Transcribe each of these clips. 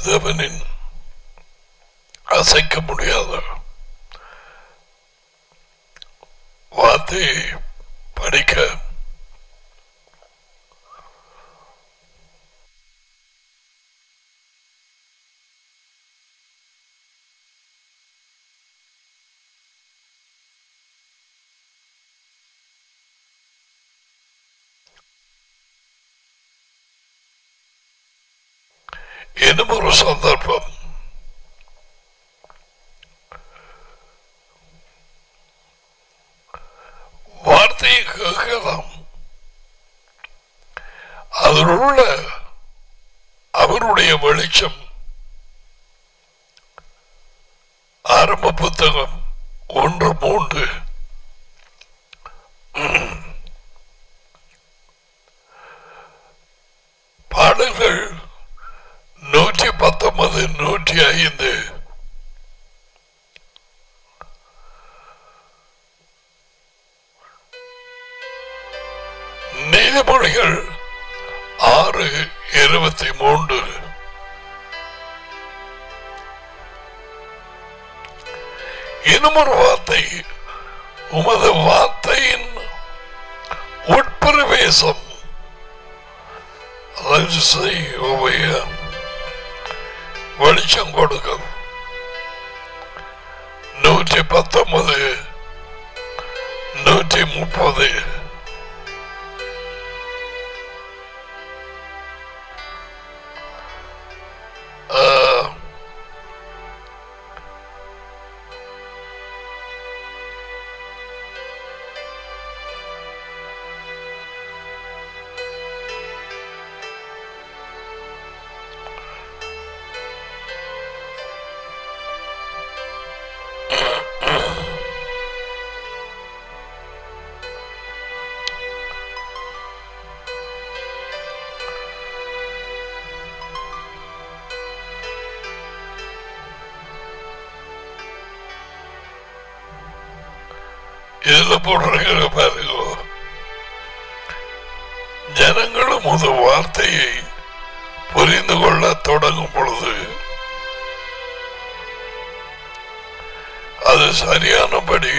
தேவனின் அசைக்க முடியாத வார்த்தையை படிக்க இன்னும் ஒரு சந்தர்ப்பம் வார்த்தையை கேட்கலாம் அதில் உள்ள அவருடைய வெளிச்சம் ஆரம்ப புத்தகம் ஒன்று மூன்று பாடல்கள் நூற்றி பத்தொன்பது நூற்றி ஐந்து நீதிமொழிகள் ஆறு இருபத்தி மூன்று இன்னும் ஒரு வார்த்தை உமது வார்த்தையின் உட்பிரவேசம் அதாவது செய் உபய வெளிச்சம் கொடுக்கும் நூற்றி பத்தொன்பது நூற்றி முப்பது இதுல போடுற பாருங்க ஜனங்களும் ஒரு வார்த்தையை புரிந்து கொள்ள தொடங்கும் பொழுது அது சரியானபடி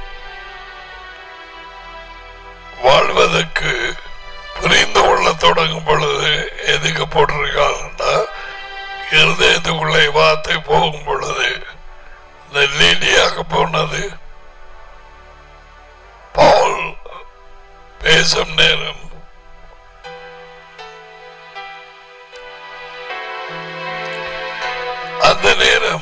வாழ்வதற்கு புரிந்து கொள்ள தொடங்கும் பொழுது எதுக்கு போட்டிருக்காங்கன்னா இருதயத்துக்குள்ளே வார்த்தை போகும் பொழுது இந்த லீலியாக போனது பவுல் பேசும் நேரம் அந்த நேரம்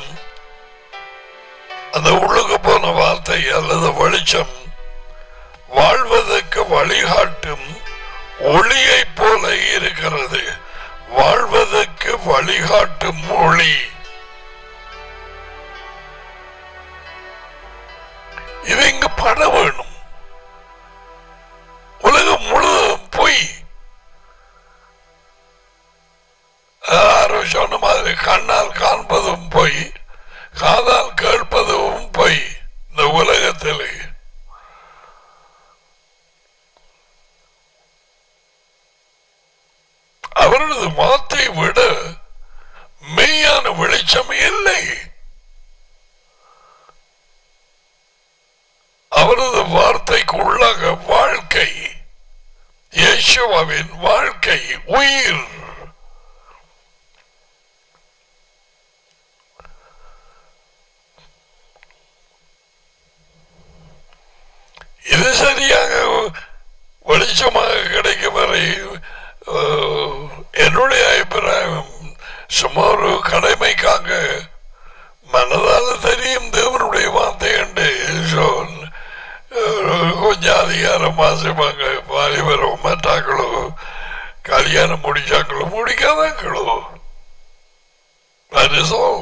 அந்த உள்ளுக்கு போன வார்த்தை அல்லது வெளிச்சம் வாழ்வதற்கு வழிகாட்டும் ஒளியை போல இருக்கிறது வாழ்வதற்கு வழிகாட்டும் ஒளி இது இங்க பட வேணும் உலகம் முழுவதும் பொய் யாரும் சொன்ன மாதிரி கண்ணால் காண்பதும் பொய் காதால் கேட்பதும் பொய் இந்த உலகத்திலே அவரது வார்த்தை விட மெய்யான வெளிச்சம் இல்லை அவரது வார்த்தைக்கு உள்ளாக வாழ்க்கை இயேசுவாவின் வாழ்க்கை உயிர் இது சரியாக வெளிச்சமாக கிடைக்கும் வரை அஹ், என்னுடைய அபிப்பிராயம் சும்மா ஒரு கடமைக்காக மனதால தெரியும் தேவனுடைய வார்த்தை என்று சொல் அஹ், கொஞ்சம் அதிகாரம் வாசிப்பாங்க வாலிபரோ மற்றாக்களோ கல்யாணம் முடிச்சாங்களோ முடிக்காதாங்களோ That is all.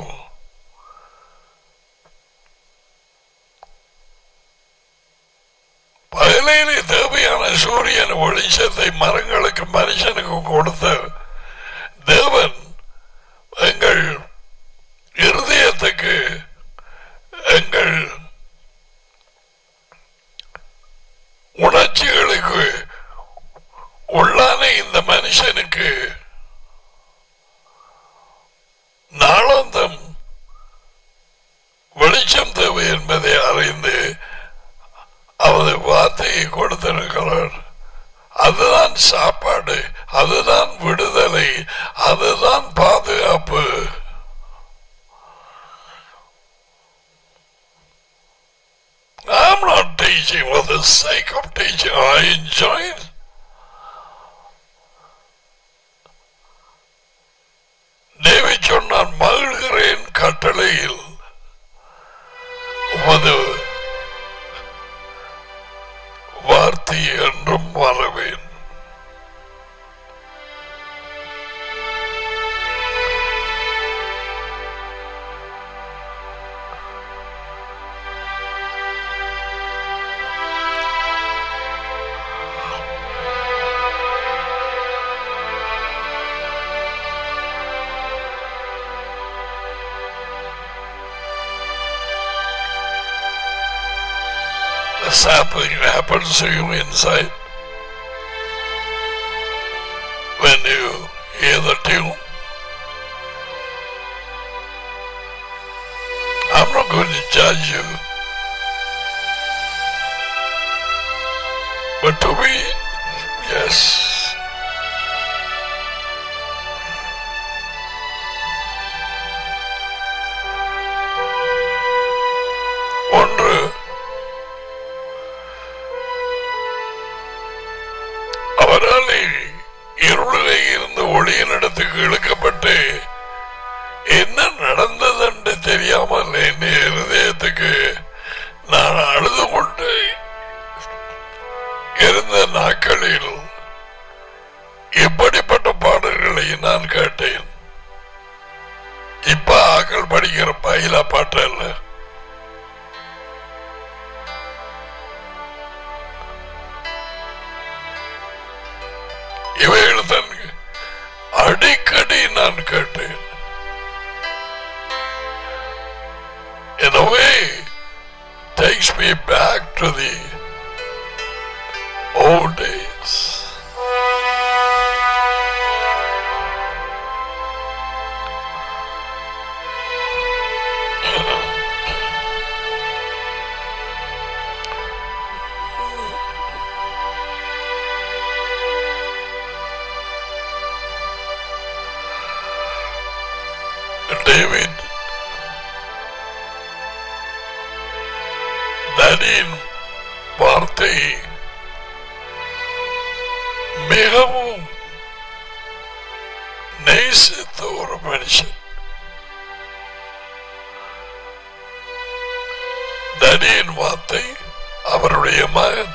பகலையிலே தேவையான சூரியன் வெளிச்சத்தை மரங்களுக்கு மனுஷனுக்கு கொடுத்த தேவன் எங்கள் இருதயத்துக்கு எங்கள் உணர்ச்சிகளுக்கு உள்ளான இந்த மனுஷனுக்கு வெளிச்சம் தேவை என்பதை அறிந்து அவர் வார்த்தையை கொடுத்திருக்கிறார் அதுதான் சாப்பாடு அதுதான் விடுதலை அதுதான் பாதுகாப்பு I'm not teaching for the sake of teaching. I enjoy it. தேவி சொன்னான் மகிழ்கிறேன் கட்டளையில் உமது வார்த்தை என்றும் வரவேன் something happens to you inside when you hear the tune. I'm not going to judge you. But to me, yes. ஒன்று அவரால் இருளிலே இருந்து ஒளியின் இடத்துக்கு இழுக்கப்பட்டு என்ன நடந்தது என்று தெரியாமல் என் இருதயத்துக்கு நான் அழுது கொண்டு இருந்த நாட்களில் இப்படிப்பட்ட பாடல்களை நான் கேட்டேன் இப்ப ஆக்கள் படிக்கிற பயில பாட்டு அல்ல இவைகள் தான் அடிக்கடி நான் கேட்டேன் In a way, takes me back to the old days. David தனியின் வார்த்தை மிகவும் நேசித்த ஒரு மனுஷன் தனியின் வார்த்தை அவருடைய மகன்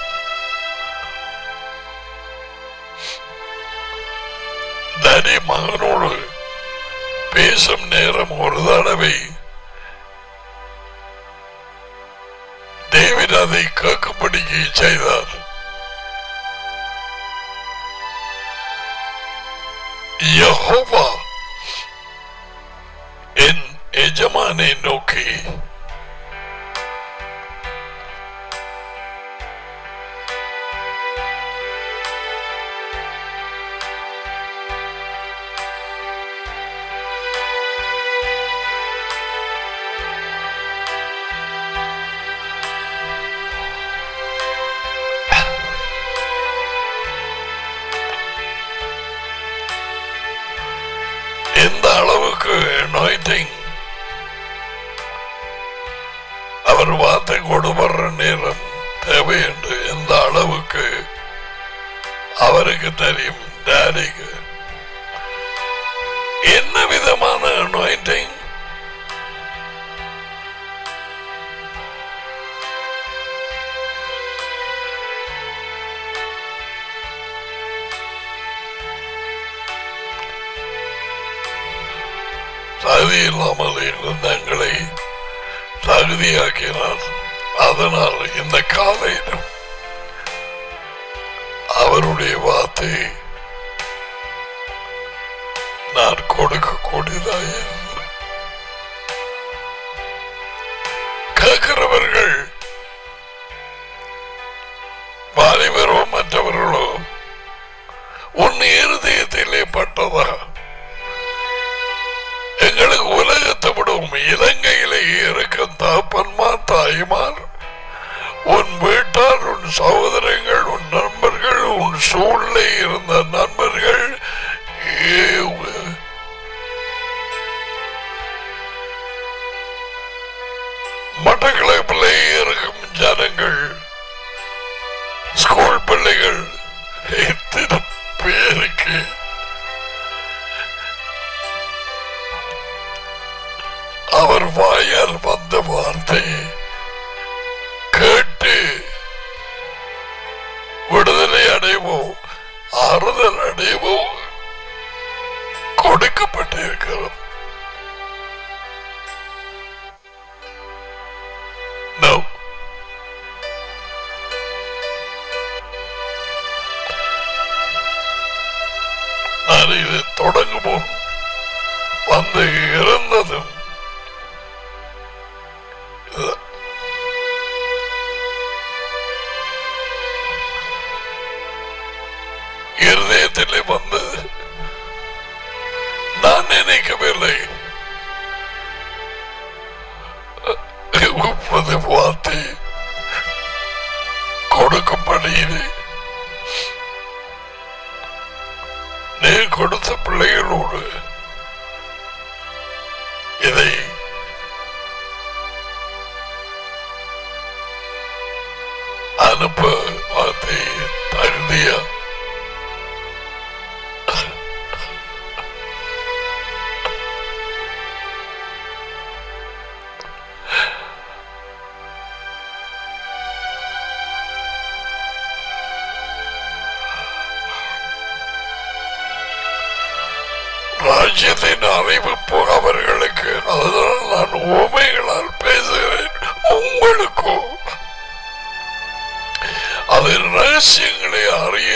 தனி மகனோடு பேசும் நேரம் ஒரு தடவை டேவிட் அதை கேட்கும்படிக்கு செய்தார் யெகோவா என் எஜமானை நோக்கி எந்த அளவுக்கு anointing அவர் வார்த்தை கொடுபடுற நேரம் தேவை என்று எந்த அளவுக்கு அவருக்கு தெரியும் டேடிக்கு என்ன விதமான anointing தகுதி இல்லாமல் இருந்த எங்களை தகுதியாக்கினார் அதனால் இந்த காலையிலும் அவருடைய வார்த்தை நான் கொடுக்கக்கூடியதாக இருந்தது. கேட்கிறவர்கள் வாலிபரோ மற்றவர்களோ உன் இருதயத்திலே பட்டதா எங்களுக்கு உலகத்தை விடும் இலங்கையிலே இருக்கும் தகப்பன்மார் தாய்மார் உன் வீட்டார் உன் சகோதரங்கள் உன் நண்பர்கள் உன் சூழ்நிலை இருந்த நண்பர்கள் ஏ- மட்டக்களப்பிலே இருக்கும் ஜனங்கள் ஸ்கூல் பிள்ளைகள் எத்தனை பேருக்கு அவர் வாயால் வந்த வார்த்தை கேட்டு விடுதலை அடைவோம் ஆறுதல் அடைவோம் கொடுக்கப்பட்டிருக்கிறது No. நான் இது தொடங்கும் முன் வந்து இருந்ததும் இது- இருதயத்திலே வந்தது நான் நினைக்கவில்லை முப்பது வார்த்தை கொடுக்கும்படியிலே நீ கொடுத்த பிள்ளைகளோடு இதை அனுப்ப வார்த்தை தகுதியா ராஜ்யத்தின் அறிவிப்பு அவர்களுக்கு அதனால் நான் உண்மைகளால் பேசுகிறேன் உங்களுக்கோ அதன் ரகசியங்களை அறிய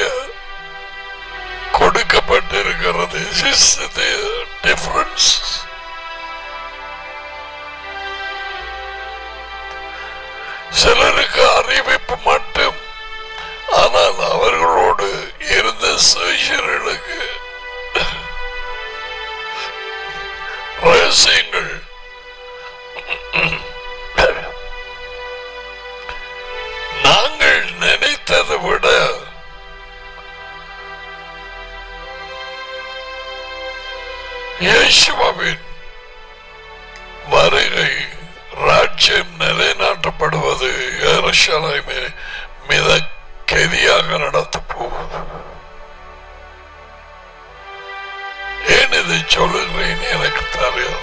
கொடுக்கப்பட்டிருக்கிறது டிஃபரன்ஸ் சிலருக்கு அறிவிப்பு மட்டும் ஆனால் அவர்களோடு இருந்த சீஷர்களுக்கு ரகசியங்கள் நாங்கள் நினைத்ததை விட இயேசுவின் வருகை ராஜ்யம் நிலைநாட்டப்படுவது எருசலேமே மித கெதியாக நடத்தப் போகுது ஏன் இதை சொல்லுகிறேன் எனக்கு தெரியாது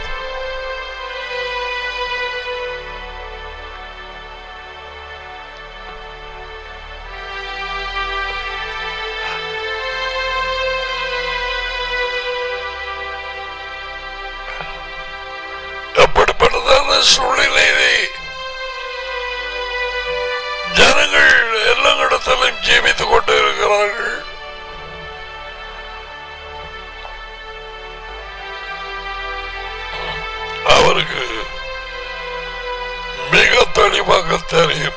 எப்படிப்பட்டதான சூழ்நிலையிலே ஜனங்கள் எல்லா இடத்திலும் ஜீவித்துக் கொண்டு இருக்கிறார்கள் அவருக்கு மிக தெளிவாக தெரியும்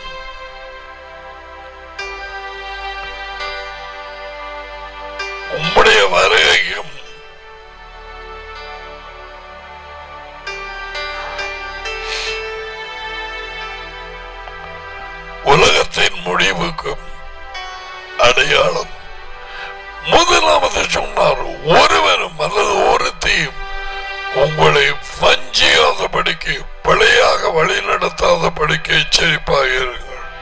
உம்முடைய வருகையும் உலகத்தின் முடிவுக்கும் அடையாளம் முதலாவது சொன்னார் ஒருவரும் அல்லது ஒருத்தையும் உங்களை வஞ்சியாதபடிக்கு பிழையாக வழி நடத்தாதபடிக்கு எச்சரிப்பாக இருங்கள்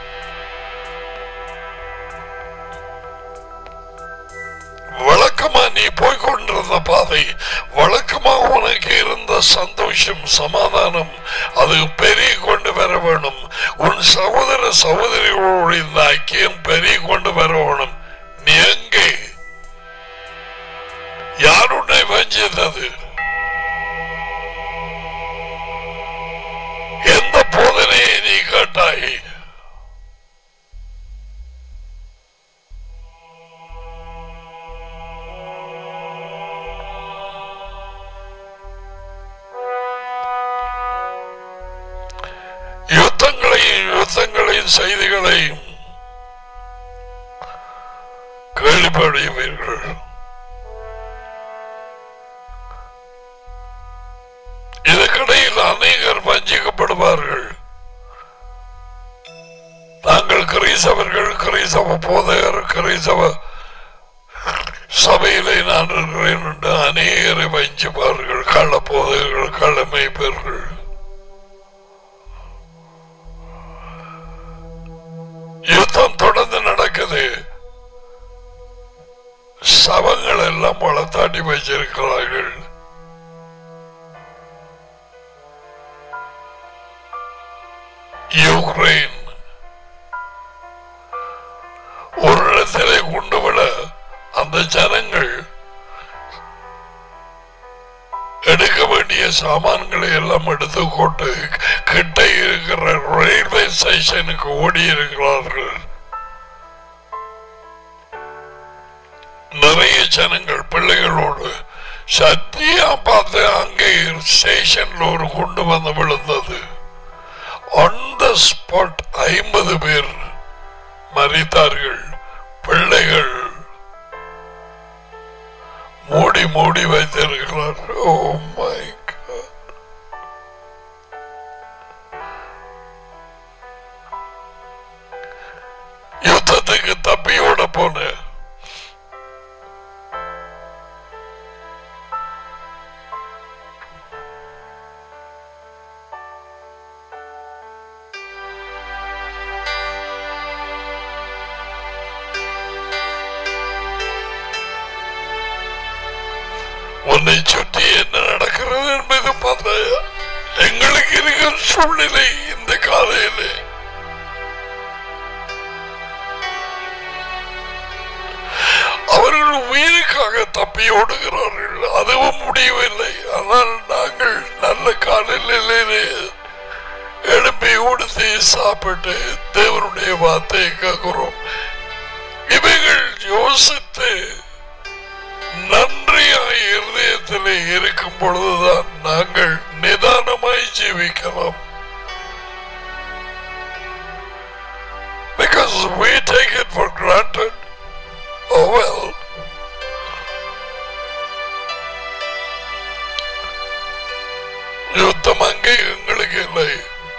வழக்கமா நீ போய்கொண்டிருந்த பாதை வழக்கமா உனக்கு இருந்த சந்தோஷம் சமாதானம் அது பெருகி கொண்டு வர வேணும் உன் சகோதர சகோதரிகளோடு இந்த ஐக்கியம் பெருகி கொண்டு வர வேணும் நீ எங்கே யார் உன்னை வஞ்சித்தது எந்த போதனையை நீ கேட்டாய் யுத்தங்களையும் யுத்தங்களின் செய்திகளையும் கேள்விப்படுவீர்கள் இதற்கிடையில் அநேகர் வஞ்சிக்கப்படுவார்கள் கிரைசவர்கள் கிரைசவ போதையர் கிரைசவ சபையிலே நான் இருக்கிறேன் என்று அநேகரை வஞ்சிப்பார்கள் கள்ள போதையர்கள் கள்ள மேய்ப்பர்கள் யுத்தம் தொடர்ந்து நடக்குது சவங்கள் எல்லாம் வளர்த்தாட்டி வச்சிருக்கிறார்கள் யுக்ரைன் ஒரு இடத்திலே கொண்டு விட அந்த ஜனங்கள் எடுக்க வேண்டிய சாமான்களை எல்லாம் எடுத்து கொண்டு கிட்ட இருக்கிற ரயில்வே ஸ்டேஷனுக்கு ஓடி இருக்கிறார்கள் நிறைய ஜனங்கள் பிள்ளைகளோடு சத்தியா பார்த்து அங்கே ஸ்டேஷன்ல ஒரு கொண்டு வந்து விழுந்தது அந்த ஸ்பாட் ஐம்பது பேர் மறித்தார்கள் பிள்ளைகள் மூடி மூடி வைத்திருக்கிறார் ஓ மை யுத்தத்துக்கு தப்பியோட போனேன் உன்னை சுற்றி என்ன நடக்கிறது என்பது பார்த்தாயா எங்களுக்கு இருக்கிற சூழ்நிலை இந்த காலையிலே அவர்கள் உயிருக்காக தப்பி ஓடுகிறார்கள் அதுவும் முடியவில்லை ஆனால் நாங்கள் நல்ல காலையிலே எழுப்பி உடுத்தி சாப்பிட்டு தேவனுடைய வார்த்தையை கேட்கிறோம் இவைகள் யோசித்து நன்றியாய் இருதயத்திலே இருக்கும் பொழுதுதான் நாங்கள் நிதானமாய் ஜீவிக்கலாம் Because we take it for granted. Oh well. யுத்தம் அங்கே எங்களுக்கு இல்லை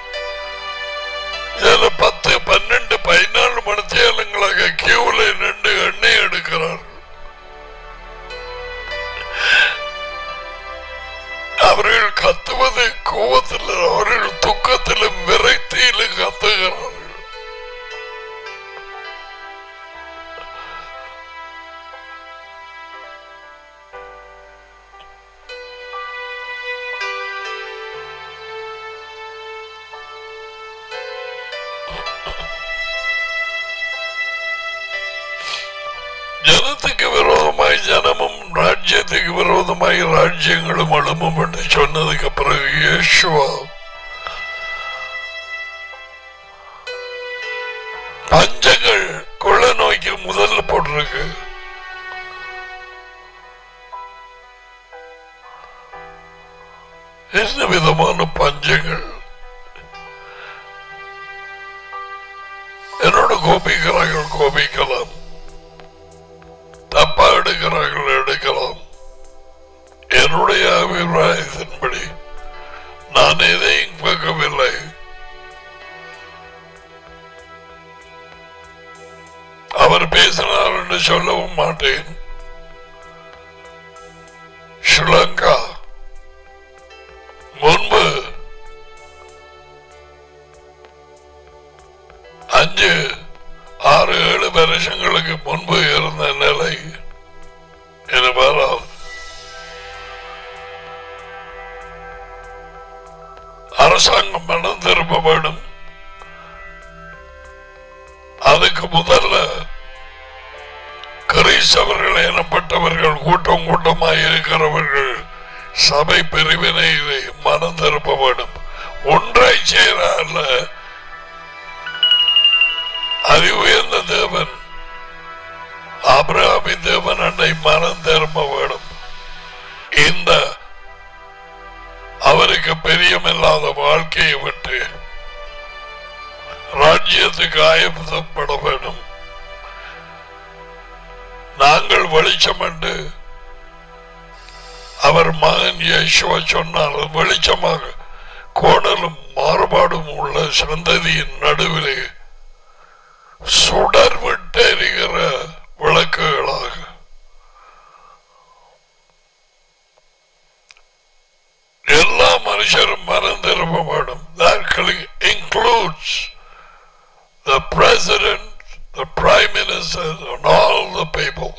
இதுல பத்து பன்னெண்டு பதினாலு மணித்தேலங்களாக கியூல நின்று எண்ணெய் எடுக்கிறார்கள் அவர்கள் கத்துவது கோபத்தில் அவர்கள் துக்கத்திலும் விரக்தியிலும் கத்துகிறார்கள் ஜனத்துக்கு விரோதமாய் ஜனமும் ராஜ்யத்துக்கு விரோதமாய் ராஜ்யங்களும் எழும்பும் என்று சொன்னதுக்கு பிறகு இயேசுவா பஞ்சங்கள் கொள்ள நோய்க்கு முதல்ல போட்டிருக்கு என்ன விதமான பஞ்சங்கள் என்னோட கோபிக்கிறார்கள் கோபிக்கலாம் தப்பா எடுக்கிறார்கள் எடுக்கலாம் என்னுடைய அபிப்பிராயத்தின்படி நான் எதையும் கேட்கவில்லை அவர் பேசினார் என்று சொல்லவும் மாட்டேன் ஸ்ரீலங்கா முன்பு அஞ்சு ஆறு ஏழு வருஷங்களுக்கு முன்பு இருந்த நிலை இது வராது அரசாங்கம் மனம் திரும்ப வேண்டும் அதுக்கு முதல்ல கிறிஸ்தவர்கள் எனப்பட்டவர்கள் கூட்டம் கூட்டமாய் இருக்கிறவர்கள் சபை பிரிவினையிலே மனம் திரும்ப வேண்டும் ஒன்றை சேர அல்ல அது உயர்ந்த தேவன் ஆபிரகாமின் தேவன் அன்னை மனம் திரும்ப வேண்டும் இந்த அவருக்கு பெரியமில்லாத வாழ்க்கையை விட்டு ராஜ்யத்துக்கு ஆயத்தப்பட வேண்டும் நாங்கள் வெளிச்சம் என்று அவர் மகன் யேசுவா சொன்னார் வெளிச்சமாக கோணலும் மாறுபாடும் உள்ள சந்ததியின் நடுவிலே சுடர் விட்டு எரிகிற விளக்குகளாக எல்லா மனுஷரும் மனம் திரும்ப வேண்டும் That includes the president, the prime minister, and all the people.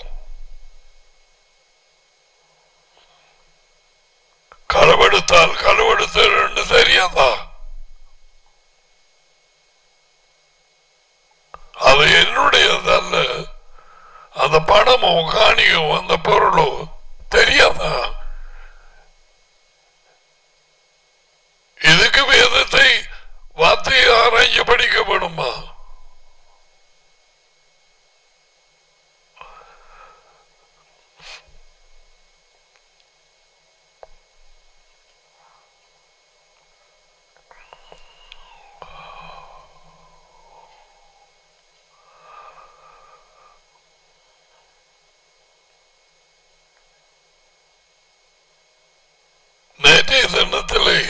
களவெடுத்தால் களவெடுத்து தெரியாதா அது என்னுடையதல்ல அந்த பணமோ காணியோ அந்த பொருளோ தெரியாதா இதுக்கு வேதத்தை வார்த்தையை ஆராய்ச்சி படிக்க வேணுமா நேற்றைய தினத்திலே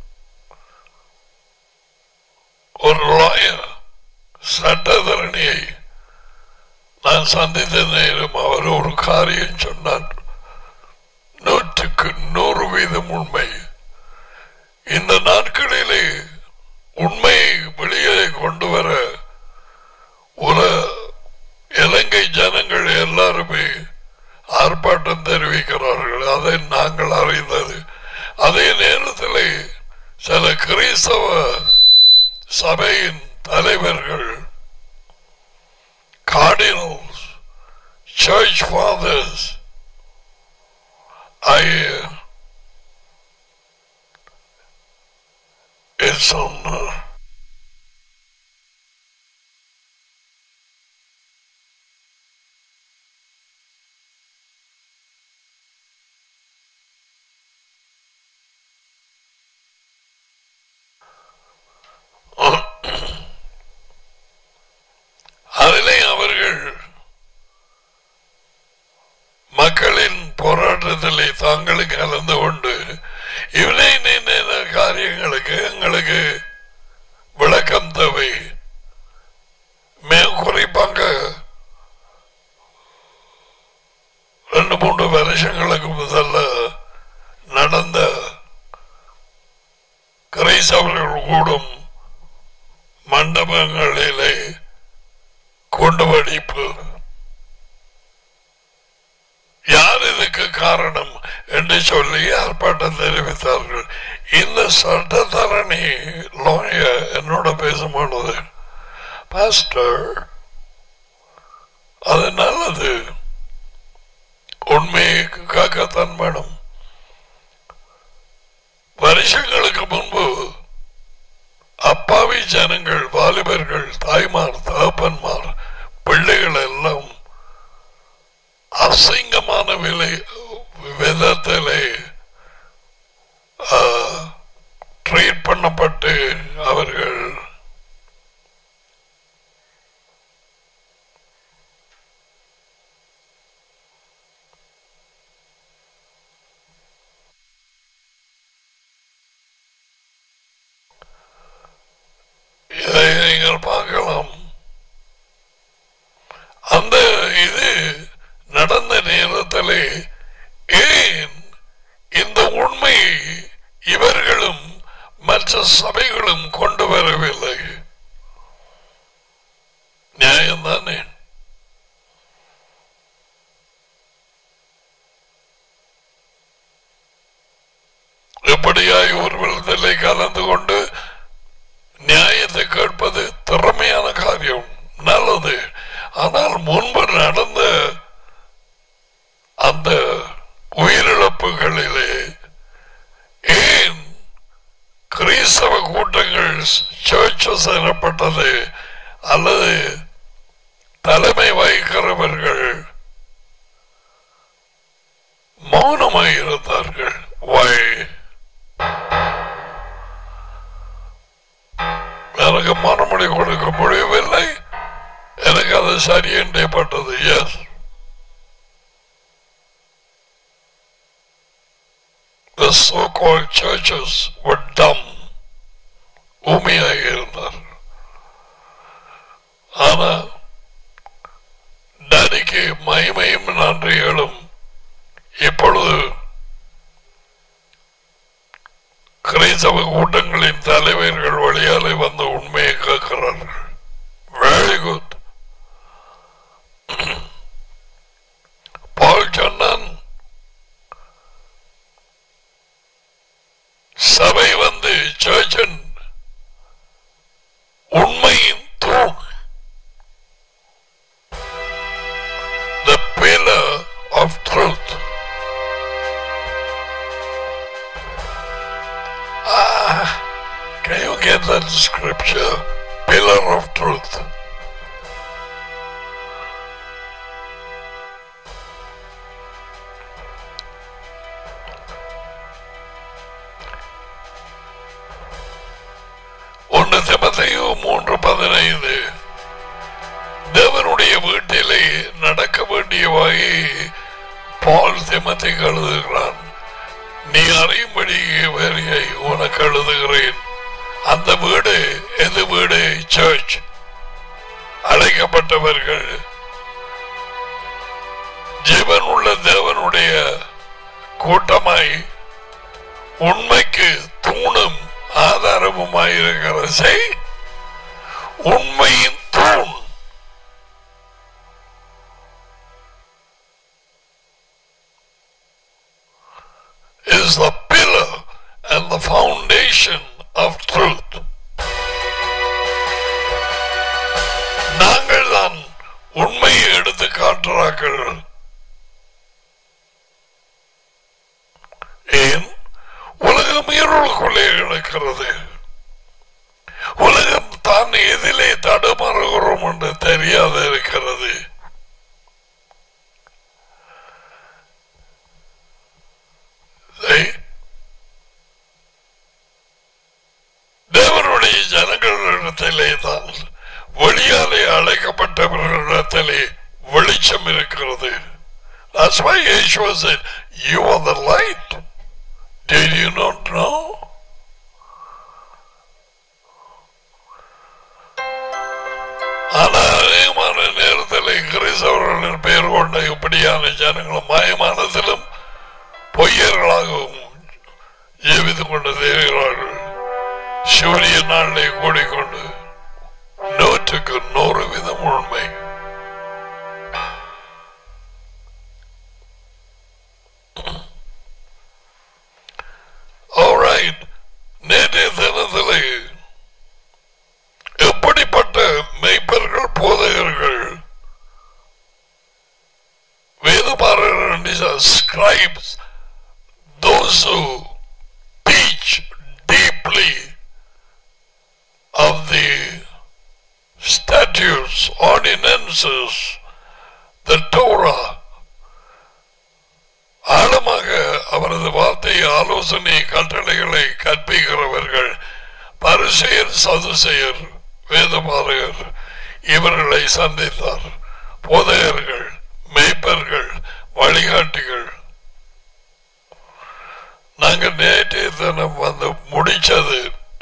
ஒரு லாயர் சட்டத்தரணியை நான் சந்தித்த நேரம் அவர் ஒரு காரியம் சொன்னார் நூற்றுக்கு நூறு வீதம் உண்மை இந்த நாட்களிலே உண்மையை வெளியே கொண்டு வர ஒரு இலங்கை ஜனங்கள் எல்லாருமே ஆர்ப்பாட்டம் தெரிவிக்கிறார்கள் அதை நாங்கள் அறிந்தது அதே நேரத்தில் சில கிறிஸ்தவ சபையின் தலைவர்கள் cardinals church fathers I it's on uh, அதிலே அவர்கள் மக்களின் போராட்டத்திலே தாங்களும் கலந்து கொண்டு இவனை நின்ற காரியங்களுக்கு எங்களுக்கு விளக்கம் தேவை மிக குறிப்பாக ரெண்டு மூன்று வருஷங்களுக்கு முதல்ல நடந்த கிரைசவர்கள் கூடும் மண்டபங்களிலே கொண்டு வடிப்பு யார் இதுக்கு காரணம் என்று சொல்லி ஆர்ப்பாட்டம் தெரிவித்தார்கள் இந்த சட்டத்தரணி லாயர் என்னோட பேசும்பொழுது பாஸ்டர் அது நல்லது உண்மையை காக்கத்தான் வேணும் வருஷங்களுக்கு முன்பு அப்பாவி ஜனங்கள் வாலிபர்கள் தாய்மார் தகப்பன்மார் பிள்ளைகள் எல்லாம் அசிங்கமான விலை விதத்திலே ட்ரீட் பண்ணப்பட்டு அவர்கள் இதை நீங்கள் பார்க்கலாம் அந்த இது நடந்த நேரத்திலே ஏன் இந்த உண்மையை இவர்களும் மற்ற சபைகளும் கொண்டு வரவில்லை நியாயம்தானே எப்படியாய் ஒரு விளத்திலே கலந்து கொண்டு நியாயத்தை கேட்பது திறமையான காரியம் நல்லது ஆனால் முன்பு நடந்த அந்த உயிரிழப்புகளிலே ஏன் கிறிஸ்தவ கூட்டங்கள் சர்ச்சஸ் எனப்பட்டது அல்லது தலைமை வகிக்கிறவர்கள் மௌனமாக இருந்தார்கள் Why? எனக்கு மறுமொழி கொடுக்க முடியவில்லை எனக்கு அது சரி என்றே பட்டது yes The so-called churches were dumb. ஊமையாக இருந்தார் ஆனா டேடிக்கு மகிமையும் நன்றிகளும் இப்பொழுது கிரைஸ்தவ கூட்டங்களின் தலைவர்கள் வழியாலே வந்த உண்மையை கேட்கிறார்கள் வெரி குட் பால் சொன்னான் சபை வந்து சர்ச்சன் உண்மையின் தூண் the pillar of truth ah can you get that scripture pillar of truth ஒன்று திமத்தையோ மூன்று பதினைந்து தேவனுடைய வீட்டிலே நடக்க வேண்டிய வகை பால் திமத்தை எழுதுகிறான் நீ அறியும்படி வேலையை உனக்கு எழுதுகிறேன் அந்த வீடு எது வீடு சர்ச் அழைக்கப்பட்டவர்கள் ஜீவன் உள்ள தேவனுடைய கூட்டமாய் உண்மைக்கு தூணும் ஆதாரமுமாயிருக்கிற செய் உண்மையின் தூண் is the pillar and the foundation of truth. நாங்கள் தான் உண்மையை எடுத்து காட்டுறார்கள் ஏன் உலகம் இருளுக்குள்ளே கிடக்கிறது உலகம் தான் எதிலே தடுமாறுகிறோம் என்று தெரியாத இருக்கிறது They தேவனுடைய ஜனங்களிடத்திலே தான் வெளியாலே அழைக்கப்பட்டவர்களிடத்திலே வெளிச்சம் இருக்கிறது That's why Yeshua said, You are the light. Did you not know? ஆனா அநேகமான நேரத்தில் கிறிஸ்தவர்களின் பெயர் கொண்ட இப்படியான ஜனங்களும் மாயமானதிலும் பொய்யர்களாகவும் ஜீவித்துக் கொண்டு தெரிகிறார்கள் சூரிய நாளிலே கூடிக்கொண்டு நூற்றுக்கு நூறு விதம் உண்மை Alright. நேற்றைய தினத்திலே எப்படிப்பட்ட மெய்ப்பர்கள் போதகர்கள் வேதபாரகர்கள் scribes those who teach deeply of the statutes, ordinances, the Torah, ஆழமாக அவரது வார்த்தை ஆலோசனை கட்டளைகளை கற்பிக்கிறவர்கள் பரிசெயர் சதுசெயர் வேதபாரகர் இவர்களை சந்தித்தார் போதையர்கள் மேய்ப்பர்கள் வழிகாட்டிகள் நாங்க நேற்றைய தினம் வந்து முடிச்சது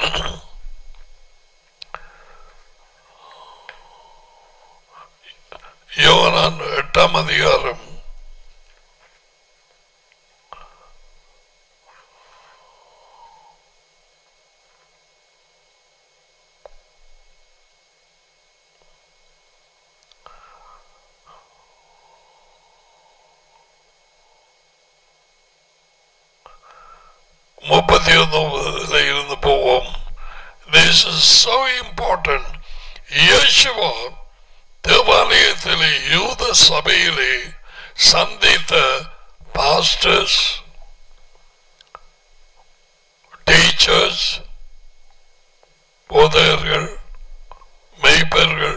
யோனான் எட்டாம் அதிகாரம் முப்பத்தி ஒன்பதுல இருந்து போவோம் This is so important. இயேசுவா தேவாலயத்திலே யூத சபையிலே சந்தித்த பாஸ்டர்ஸ் டீச்சர்ஸ் போதகர்கள் மெய்ப்பர்கள்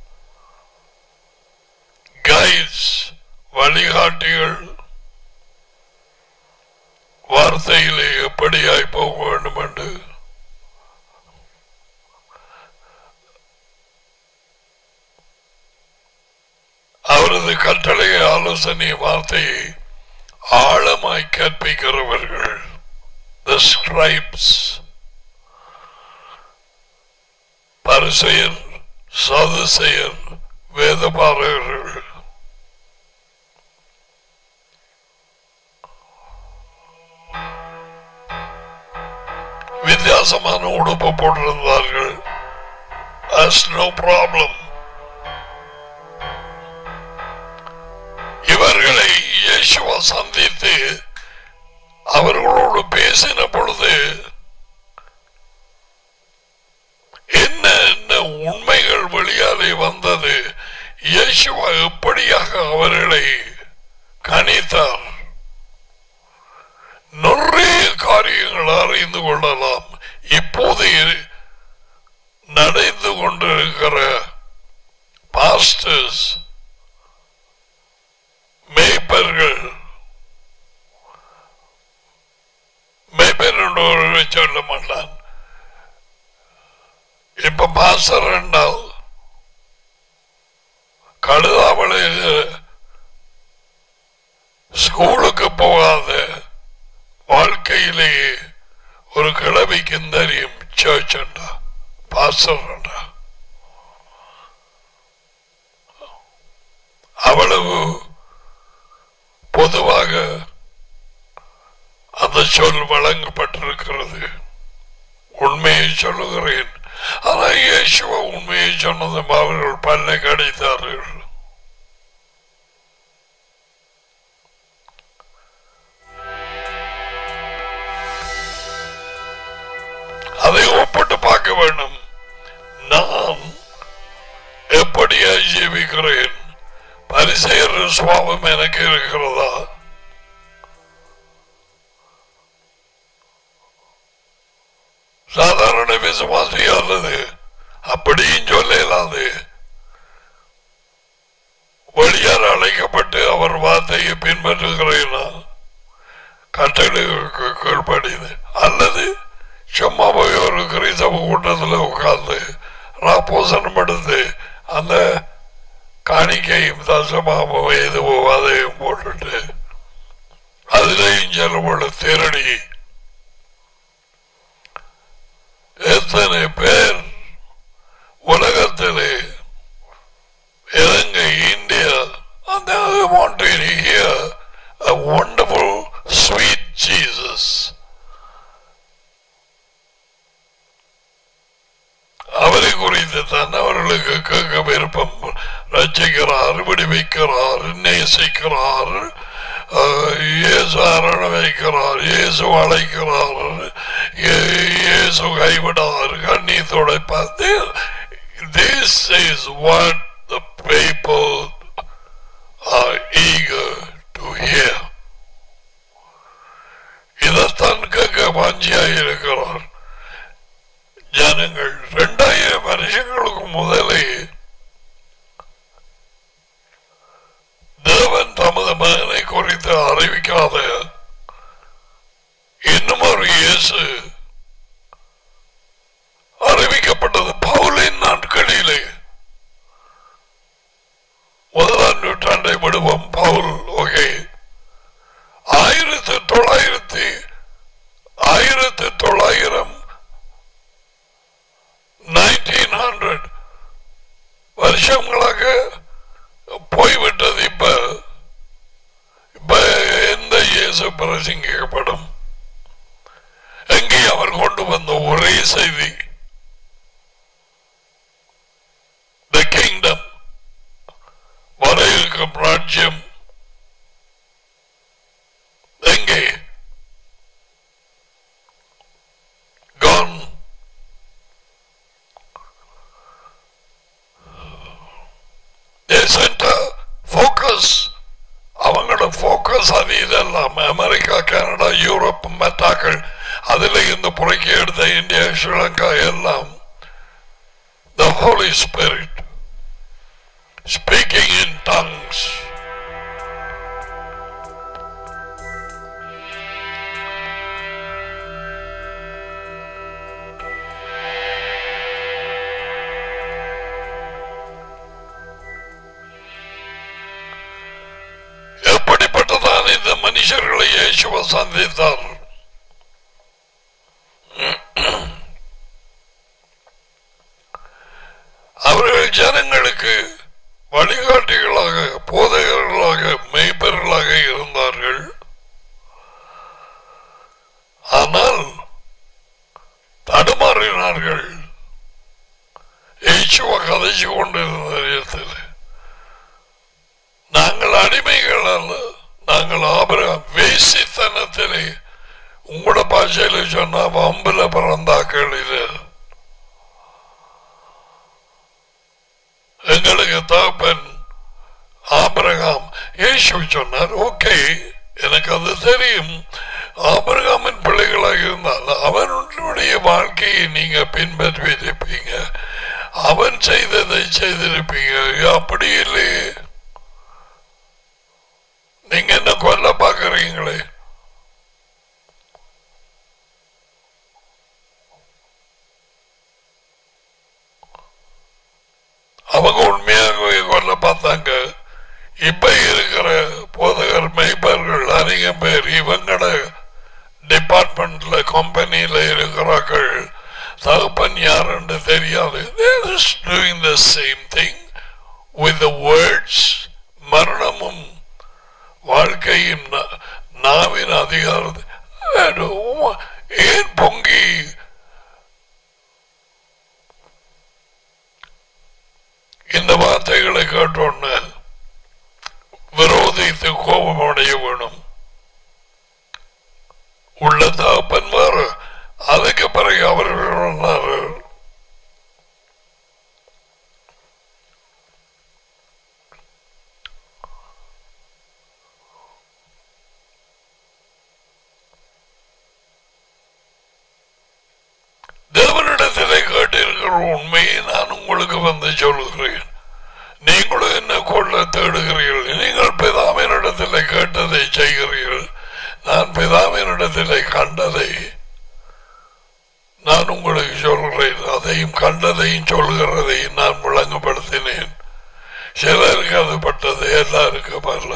கைட்ஸ் வழிகாட்டிகள் வார்த்தையிலே எப்படியாய் போக வேண்டும் என்று அவரது கட்டளை ஆலோசனை வார்த்தையை ஆழமாய் கற்பிக்கிறவர்கள் the scribes பரிசெயர் சதுசெயர் வேதபாரகர்கள் வித்தியாசமான உடுப்பு போட்டிருந்தார்கள் That's no problem. இவர்களை இயேசுவா சந்தித்து அவர்களோடு பேசின பொழுது என்ன என்ன உண்மைகள் வெளியாலே வந்தது இயேசுவா எப்படியாக அவர்களை கணித்தார் நிறைய காரியங்கள் அறிந்து கொள்ளலாம் இப்போது நடந்து கொண்டிருக்கிற பாஸ்டர்ஸ் மேய்ப்பர்கள் மேய்ப்பர் என்று ஒரு சொல்ல மாட்டான் இப்ப பாஸ்டர் என்றால் கழுதாவளை ஸ்கூலுக்கு போகாத வாழ்க்கையிலேயே ஒரு கிழவிக்கும் தெரியும் சர்ச் என்றா பாஸ்டர் என்றா அவ்வளவு பொதுவாக அந்த சொல் வழங்கப்பட்டிருக்கிறது உண்மையை சொல்லுகிறேன் ஆனால் இயேசுவ உண்மையை சொன்னதும் அவர்கள் பல்லை கடித்தார்கள் அதை ஒப்பிட்டு பார்க்க வேண்டும் நான் எப்படியா ஜீவிக்கிறேன் பரிசெயர் சுவாபம் எனக்கு இருக்கிறதா சாதாரண விசுவாசி அல்லது அப்படியும் சொல்லலாது வழியார் அழைக்கப்பட்டு அவர் வார்த்தையை பின்பற்றுகிறேனா கட்டளைக்கு கீழ்படிது அல்லது சும்மா போய் ஒரு கிறிஸ்தவ கூட்டத்தில் உட்கார்ந்து ராப்போசனம் எடுத்து அந்த காணிக்கையும் தசமாவும் எதுவோ அதையும் போட்டுட்டு அதிலையும் செலவுள்ள தேரடி எத்தனை பேர் உலகத்திலே Ilangai India and they want to hear a wonderful sweet Jesus அவரை குறித்து தான் அவர்களுக்கு கேட்க விருப்பம் ரசிக்கிறார் விடுவிக்கிறார் நேசிக்கிறார் அஹ், இயேசு அரண வைக்கிறார் இயேசு அழைக்கிறார் இயே- இயேசு கைவிடார் கண்ணீர் துடைப்பார் This is what the people are eager to hear. இதைத்தான் கேட்க வாஞ்சியாக இருக்கிறார் ஜனங்கள் இரண்டாயிரம் வருஷங்களுக்கு முதலே தேவன் தமது மகனை குறித்து அறிவிக்காத இன்னும் ஒரு இயேசு அறிவிக்கப்பட்டது பவுலின் நாட்களிலே முதலாம் நூற்றாண்டை விடுவோம் பவுல் ஓகே ஆயிரத்தி தொள்ளாயிரத்தி ஆயிரத்தி தொள்ளாயிரம் நைன்டீன் ஹண்ட்ரட் வருஷங்களாக போய்விட்டது இப்ப இப்ப எந்த இயேசு பிரசங்கிக்கப்படும் எங்கே அவர் கொண்டு வந்த ஒரே செய்தி த கிங்டம் வர இருக்கும் ராஜ்யம் எங்கே gone they sent a focus அவங்களோட ஃபோக்கஸ் அது இதெல்லாம் அமெரிக்கா கனடா யூரோப் மெட்டாக்கள் அதில் இருந்து புறக்கி எடுத்த இந்தியா ஸ்ரீலங்கா எல்லாம் the holy spirit speaking in tongues எப்படிப்பட்டதான் இந்த மனுஷர்களை இயேசுவ சந்தித்தார் அவர்கள் அவர்கள் ஜனங்களுக்கு வழிகாட்டிகளாக போதகர்களாக மெய்ப்பர்களாக இருந்தார்கள் ஆனால் தடுமாறினார்கள் இயேசுவ கதைச்சு கொண்டிருந்த நேரத்தில் நாங்கள் அடிமைகள் அல்ல நாங்கள் ஆபரம் வேசித்தனத்திலே உங்களோட பாஷையில சொன்னா வம்புல பிறந்தாக்கள் இது எங்களுக்கு தகப்பன் ஆபரகாம் இயேசு சொன்னார் ஓகே எனக்கு அது தெரியும் ஆபரகாமின் பிள்ளைகளாக இருந்தால் அவனுடைய வாழ்க்கையை நீங்க பின்பற்றிருப்பீங்க அவன் செய்ததை செய்திருப்பீங்க அப்படி இல்லையே நீங்க என்ன கொல்ல பாக்குறீங்களே அவங்க உண்மையாகவே கொல்ல பார்த்தாங்க இப்ப இருக்கிற போதகர் மெய்ப்பர்கள் அதிகம் பேர் இவங்கட டிபார்ட்மெண்ட்ல கம்பெனியில இருக்கிறார்கள் தகப்பன் யார் என்று தெரியாது doing the same thing with words மரணமும் வாழ்க்கையின் நா- நாவின் அதிகாரத்தை ஏன் பொங்கி இந்த வார்த்தைகளை கேட்டோன்னு விரோதித்து கோபம் அடைய வேணும் உள்ள தகப்பன் வேறு அதுக்கு பிறகு அவர்கள் சொன்னார்கள் தேவனிடத்திலே கேட்டிருக்கிற உண்மையை நான் உங்களுக்கு வந்து சொல்லுகிறேன் நீங்களும் என்ன கொள்ள தேடுகிறீர்கள் நீங்கள் பிதாவினிடத்திலே கேட்டதை செய்கிறீர்கள் நான் பிதாவினிடத்திலே கண்டதை நான் உங்களுக்கு சொல்கிறேன் அதையும் கண்டதையும் சொல்கிறதையும் நான் விளங்கப்படுத்தினேன் சிலருக்கு அது பட்டது எல்லாருக்கும் வரல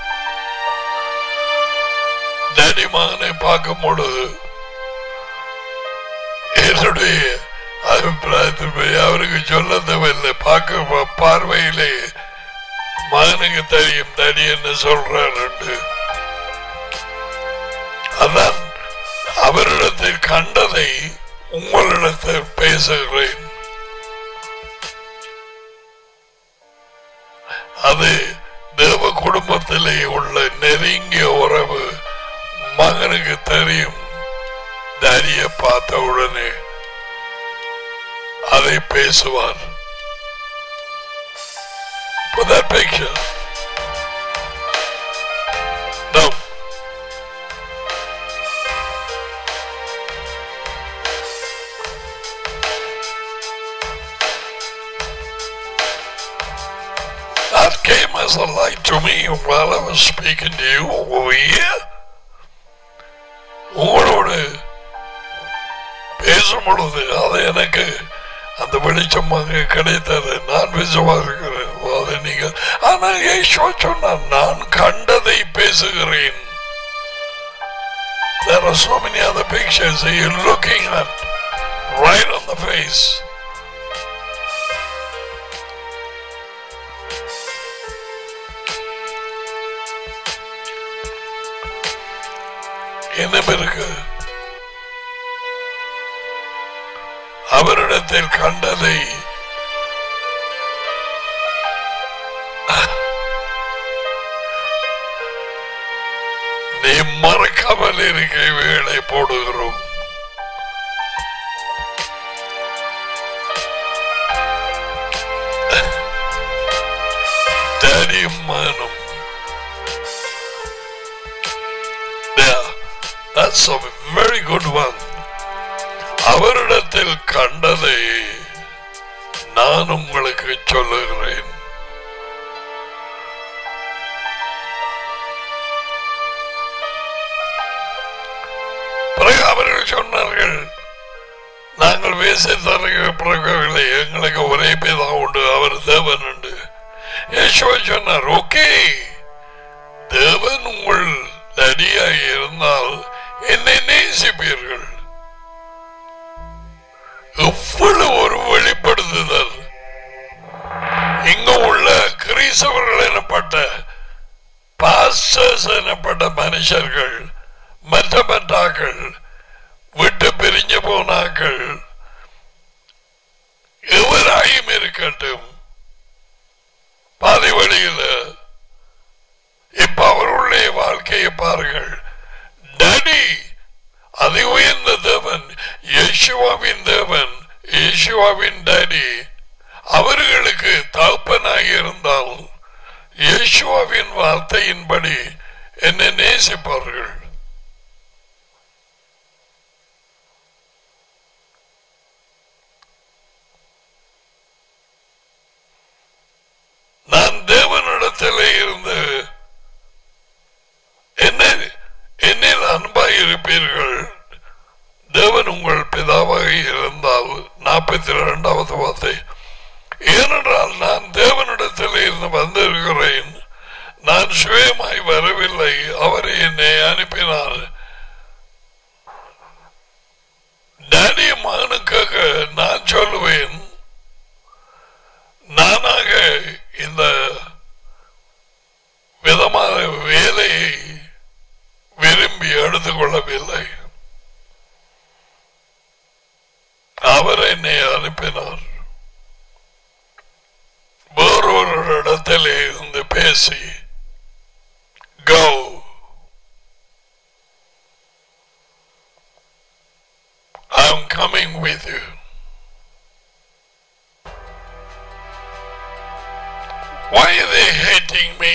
டேடி மகனை பார்க்கும் பொழுது என்னுடைய அபிப்பிராயத்தில் அவருக்கு சொல்ல தேவையில்லை பார்க்க பார்வையிலே மகனுக்கு தெரியும் டேடி என்ன சொல்றாரு அதான் அவரிடத்தில் கண்டதை உங்களிடத்தில் பேசுகிறேன் அது தேவ குடும்பத்திலே உள்ள நெருங்கிய உறவு மகனுக்கு தெரியும் டேடிய பார்த்த உடனே அதை பேசுவார் Put that picture. No. That came as a light to me while I was speaking to you over here. உங்களோடு பேசும் பொழுது அது எனக்கு அந்த வெளிச்சமாக கிடைத்தது நான் விசுவாசிக்கிறேன் அதை நீங்க ஆனால் யேசுவா சொன்னார் நான் கண்டதை பேசுகிறேன் There are so many other pictures that you're looking at right on the face. என்ன பிறகு அவரிடத்தில் கண்டதை நீ மறக்காமல் இருக்க வேலை போடுகிறோம் டேடியும் மகனும் Yeah, that's a very good one. அவரிடத்தில் கண்டதை நான் உங்களுக்கு சொல்லுகிறேன் பிறகு அவர்கள் சொன்னார்கள் நாங்கள் வேசத்தரைய பிறகவில்லை எங்களுக்கு ஒரே பேதா உண்டு அவர் தேவன் உண்டு யேசுவா சொன்னார் ஓகே தேவன் உங்கள் அடியாய் இருந்தால் என்னை நேசிப்பீர்கள் எவ்வளவு ஒரு வெளிப்படுத்துதல் எனப்பட்ட பாஸ்டர்ஸ் எனப்பட்ட மனுஷர்கள் மற்ற மற்றாக்கள் விட்டு பிரிஞ்சு போனாக்கள் எவராயும் இருக்கட்டும் பாதி வழியில் இப்ப அவர்களுடைய வாழ்க்கையை பாருங்கள் டடி அதி உயர்ந்த தேவன் யேசுவாவின் தேவன் யேசுவாவின் டடி அவர்களுக்கு தகப்பனாக இருந்தால் யேசுவாவின் வார்த்தையின்படி என்னை நேசிப்பார்கள் நான் தேவனிடத்திலே இருந்து என்ன என்னில் அன்பாய் இருப்பீர்கள் தேவன் உங்கள் பிதாவாக இருந்தால் நாற்பத்தி இரண்டாவது வார்த்தை ஏனென்றால் நான் தேவனிடத்தில் இருந்து வந்திருக்கிறேன் நான் சுயமாய் வரவில்லை அவரை என்னை அனுப்பினார் டேடி மகனுக்காக நான் சொல்லுவேன் நானாக இந்த விதமான வேலையை விரும்பி எடுத்துக்கொள்ளவில்லை அவர் என்னை அனுப்பினார் வேறொரு இடத்திலே இருந்து பேசி கோ I'm coming with you. Why are they hating me?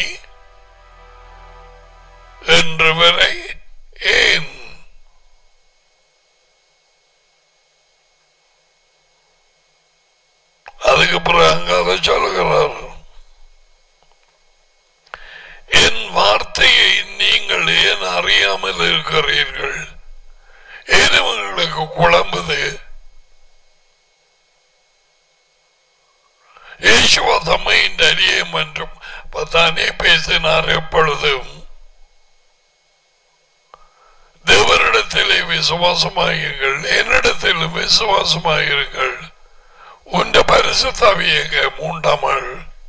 என்று வரை ஏன் அதுக்கப்புறம் அங்க அதை சொல்லுகிறார் என் வார்த்தையை நீங்கள் ஏன் அறியாமல் இருக்கிறீர்கள் ஏன் உங்களுக்கு குழம்புது யேசுவா தம்மை அறியும் என்றும் தானே பேசினார் எப்பொழுதும் தேவரிடத்திலே விசுவாசமாயுங்கள் என்னிடத்தில் விசுவாசமாயிருங்கள் உண்ட பரிசுத்தாவியங்க மூண்டாமல்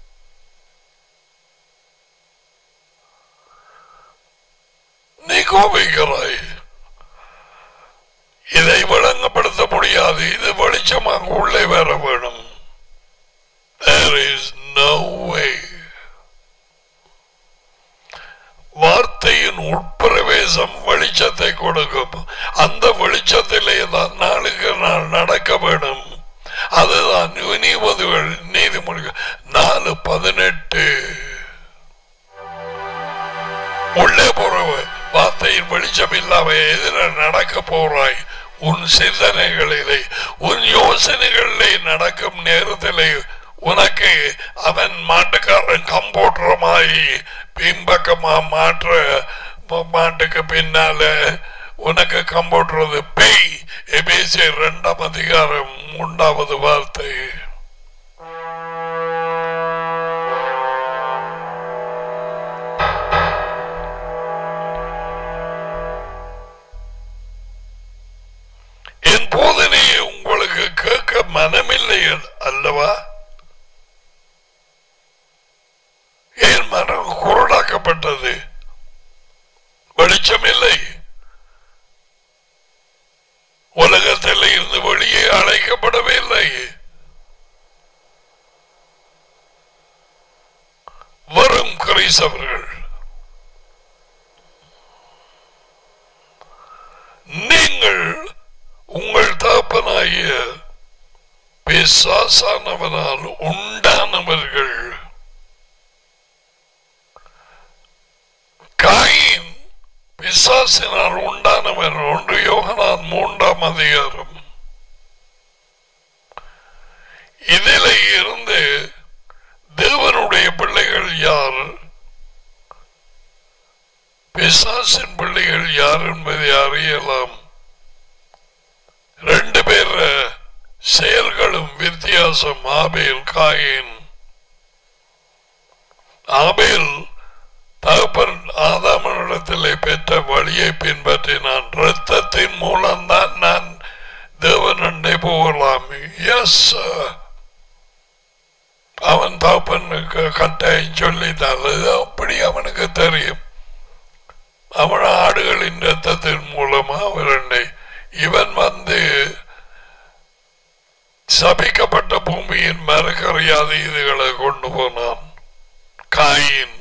நீ கோபிக்கிறாய் இதை விளங்கப்படுத்த முடியாது இது வெளிச்சமாக உள்ளே வர வேணும் There is no way. வார்த்தையின் உட்பிரவேசம் வெளிச்சத்தை கொடுக்கும் அந்த வெளிச்சத்திலே தான் நாளுக்கு நாள் நடக்க வேண்டும் அதுதான் நீதிபதிகள் நீதிமொழிகள் நாலு பதினெட்டு உள்ளே போற வார்த்தையின் வெளிச்சம் இல்லாம எதிர நடக்க போறாய் உன் சிந்தனைகளிலே உன் யோசனைகளிலே நடக்கும் நேரத்திலே உனக்கு அவன் மாட்டுக்காரன் கம்போட்டுறமாயி பின்பக்கமா மாற்ற மாட்டுக்கு பின்னால உனக்கு கம்போட்டுறது பேய் எபேசி இரண்டாம் அதிகாரம் மூன்றாவது வார்த்தை என் போதனையை உங்களுக்கு கேட்க மனமில்லை அல்லவா என் மனம் குரடாக்கப்பட்டது வெளிச்சம் இல்லை உலகத்தில் இருந்து வெளியே அழைக்கப்படவே இல்லை வரும் கிறிஸ்தவர்கள் நீங்கள் உங்கள் தகப்பனாகிய பிசாசானவனால் உண்டானவர்கள் காயின் பிசாசினால் உண்டானவன் ஒன்று யோகனான் மூன்றாம் அதிகாரம் இதில் இருந்து தேவனுடைய பிள்ளைகள் யார் பிசாசின் பிள்ளைகள் யார் என்பதை அறியலாம் ரெண்டு பேர் செயல்களும் வித்தியாசம் ஆபேல் காயின் ஆபேல் தகப்பன் ஆதாமனிடத்திலே பெற்ற வழியை பின்பற்றினான் ரத்தத்தின் மூலம்தான் நான் தேவனண்டை போகலாம் எஸ் அவன் தகப்பனுக்கு கட்டாயம் சொல்லித்தான் அது அப்படி அவனுக்கு தெரியும் அவன் ஆடுகளின் ரத்தத்தின் மூலமா அவரண்டை இவன் வந்து சபிக்கப்பட்ட பூமியின் மரக்கறியாத இதுகளை கொண்டு போனான் காயின்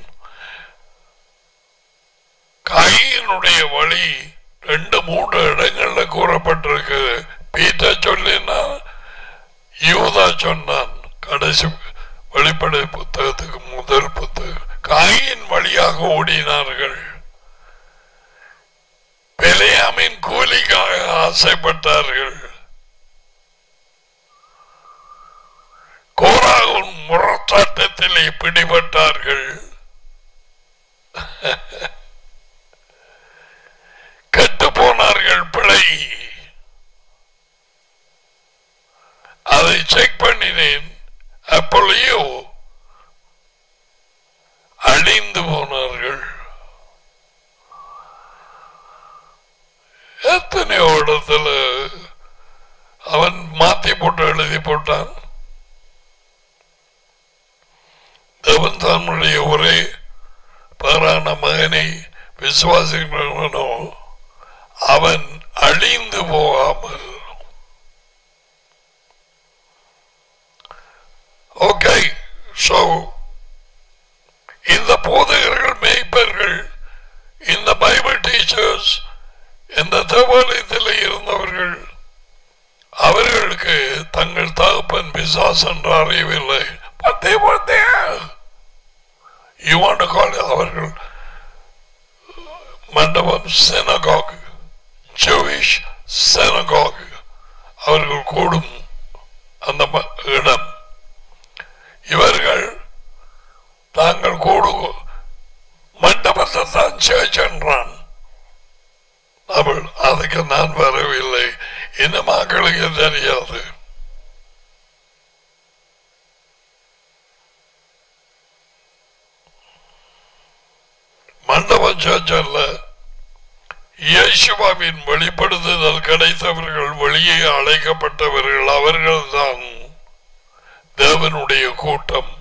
காயினுடைய வழி ரெண்டு மூன்று இடங்கள்ல கூறப்பட்டிருக்கு பீட்டா சொல்லினான் யூதா சொன்னான் கடைசி வெளிப்படை புத்தகத்துக்கு முதல் புத்தகம் காயின் வழியாக ஓடினார்கள் பெலையாமின் கூலிக்காக ஆசைப்பட்டார்கள் கோராவின் முரட்டாட்டத்திலே பிடிபட்டார்கள் கெட்டு போனார்கள் பிழை அதை செக் பண்ணினேன் அப்பொழுதையோ அழிந்து போனார்கள் எத்தனையோ இடத்துல அவன் மாத்தி போட்டு எழுதி போட்டான் தேவன் தன்னுடைய ஒரே பேரான மகனை விசுவாசிக்கிறவனோ அவன் அழிந்து போகாமல் ஓகே சோ இந்த போதகர்கள் மேய்ப்பர்கள் இந்த பைபிள் டீச்சர்ஸ் இந்த தேவாலயத்தில் இருந்தவர்கள் அவர்களுக்கு தங்கள் தகப்பன் பிசாஸ் என்று அறியவில்லை But they were there. You want to call it அவர்கள் மண்டபம் synagogue ஜூவிஷ் synagogue அவர்கள் கூடும் அந்த ம- இடம் இவர்கள் தாங்கள் கூடு மண்டபத்தை தான் சேர்ச் என்றான் அவள் அதுக்கு நான் வரவில்லை இந்த மக்களுக்கு தெரியாது மண்டபம் சேர்ச் அல்ல இயேசுவாவின் வெளிப்படுத்துதல் கிடைத்தவர்கள் வெளியே அழைக்கப்பட்டவர்கள் அவர்கள்தான் தேவனுடைய கூட்டம்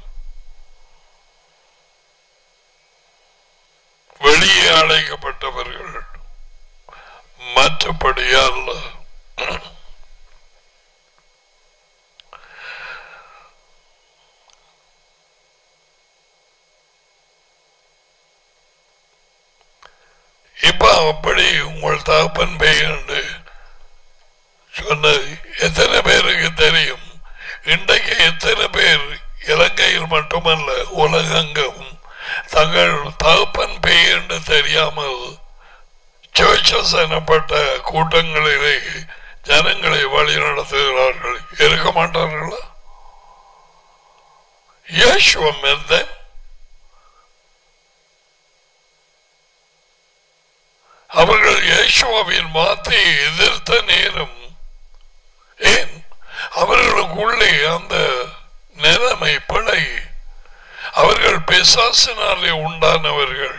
வெளியே அழைக்கப்பட்டவர்கள் மற்றபடி அல்ல இப்ப அப்படி உங்கள் தகப்பன் பெயர்ந்து சொன்னது எத்தனை பேருக்கு தெரியும் இன்றைக்கு எத்தனை பேர் இலங்கையில் மட்டுமல்ல உலகெங்கும் தங்கள் தகப்பன் பெயர்ந்து தெரியாமல் சர்ச்சஸ் எனப்பட்ட கூட்டங்களிலே ஜனங்களை வழி நடத்துகிறார்கள் இருக்க மாட்டார்களா இயேசுவம் எந்த அவர்கள் இயேசுவாவின் வார்த்தையை எதிர்த்த நேரம் ஏன் அவர்களுக்குள்ளே அந்த நிலைமை பிழை அவர்கள் பிசாசினாலே உண்டானவர்கள்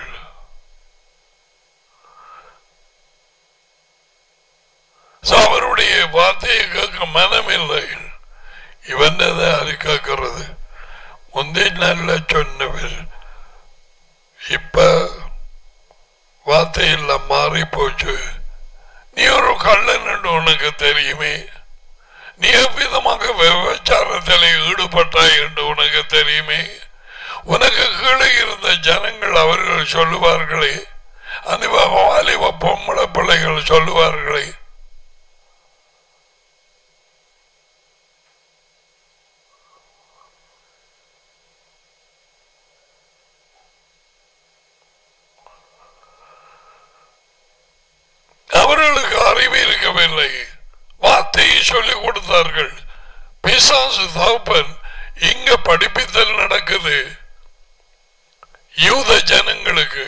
So, அவருடைய வார்த்தையை கேட்க மனமில்லை இவன் அதை கேட்கிறது முந்தைய நல்ல சொன்னவர் இப்ப வார்த்தையெல்லாம் மாறி போச்சு நீ ஒரு கள்ளன் என்று உனக்கு தெரியுமே நீ எவ்விதமாக விபச்சாரத்தில் ஈடுபட்டாய் என்று உனக்கு தெரியுமே உனக்கு கீழே இருந்த ஜனங்கள் அவர்கள் சொல்லுவார்களே அந்த வாலிப பொம்பளை பிள்ளைகள் சொல்லுவார்களே அவர்களுக்கு அறிவு இருக்கவில்லை வார்த்தையை சொல்லிக் கொடுத்தார்கள் பிசாசு தகப்பன் இங்க படிப்பித்தல் நடக்குது யூத ஜனங்களுக்கு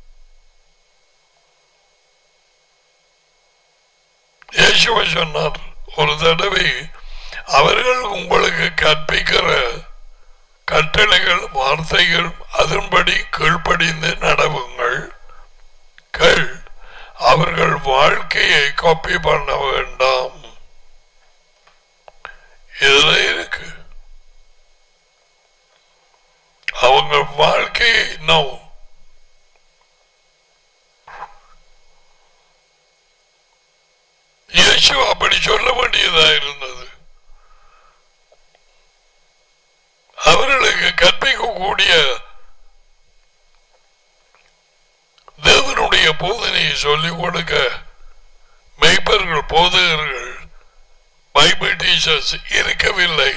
இயேசுவை சொன்னார் ஒரு தடவை அவர்கள் உங்களுக்கு கற்பிக்கிற கட்டளைகள் வார்த்தைகள் அதன்படி கீழ்ப்படிந்து நடவுங்கள் கள் அவர்கள் வாழ்க்கையை காப்பி பண்ண வேண்டாம் இதுல இருக்கு அவங்க வாழ்க்கையை நோ இயேசு அப்படி சொல்ல வேண்டியதா இருந்தது அவர்களுக்கு கற்பிக்கக்கூடிய தேவனுடைய போதனையை சொல்லிக் கொடுக்க மெய்ப்பர்கள் போதகர்கள் பைபிள் டீச்சர்ஸ் இருக்கவில்லை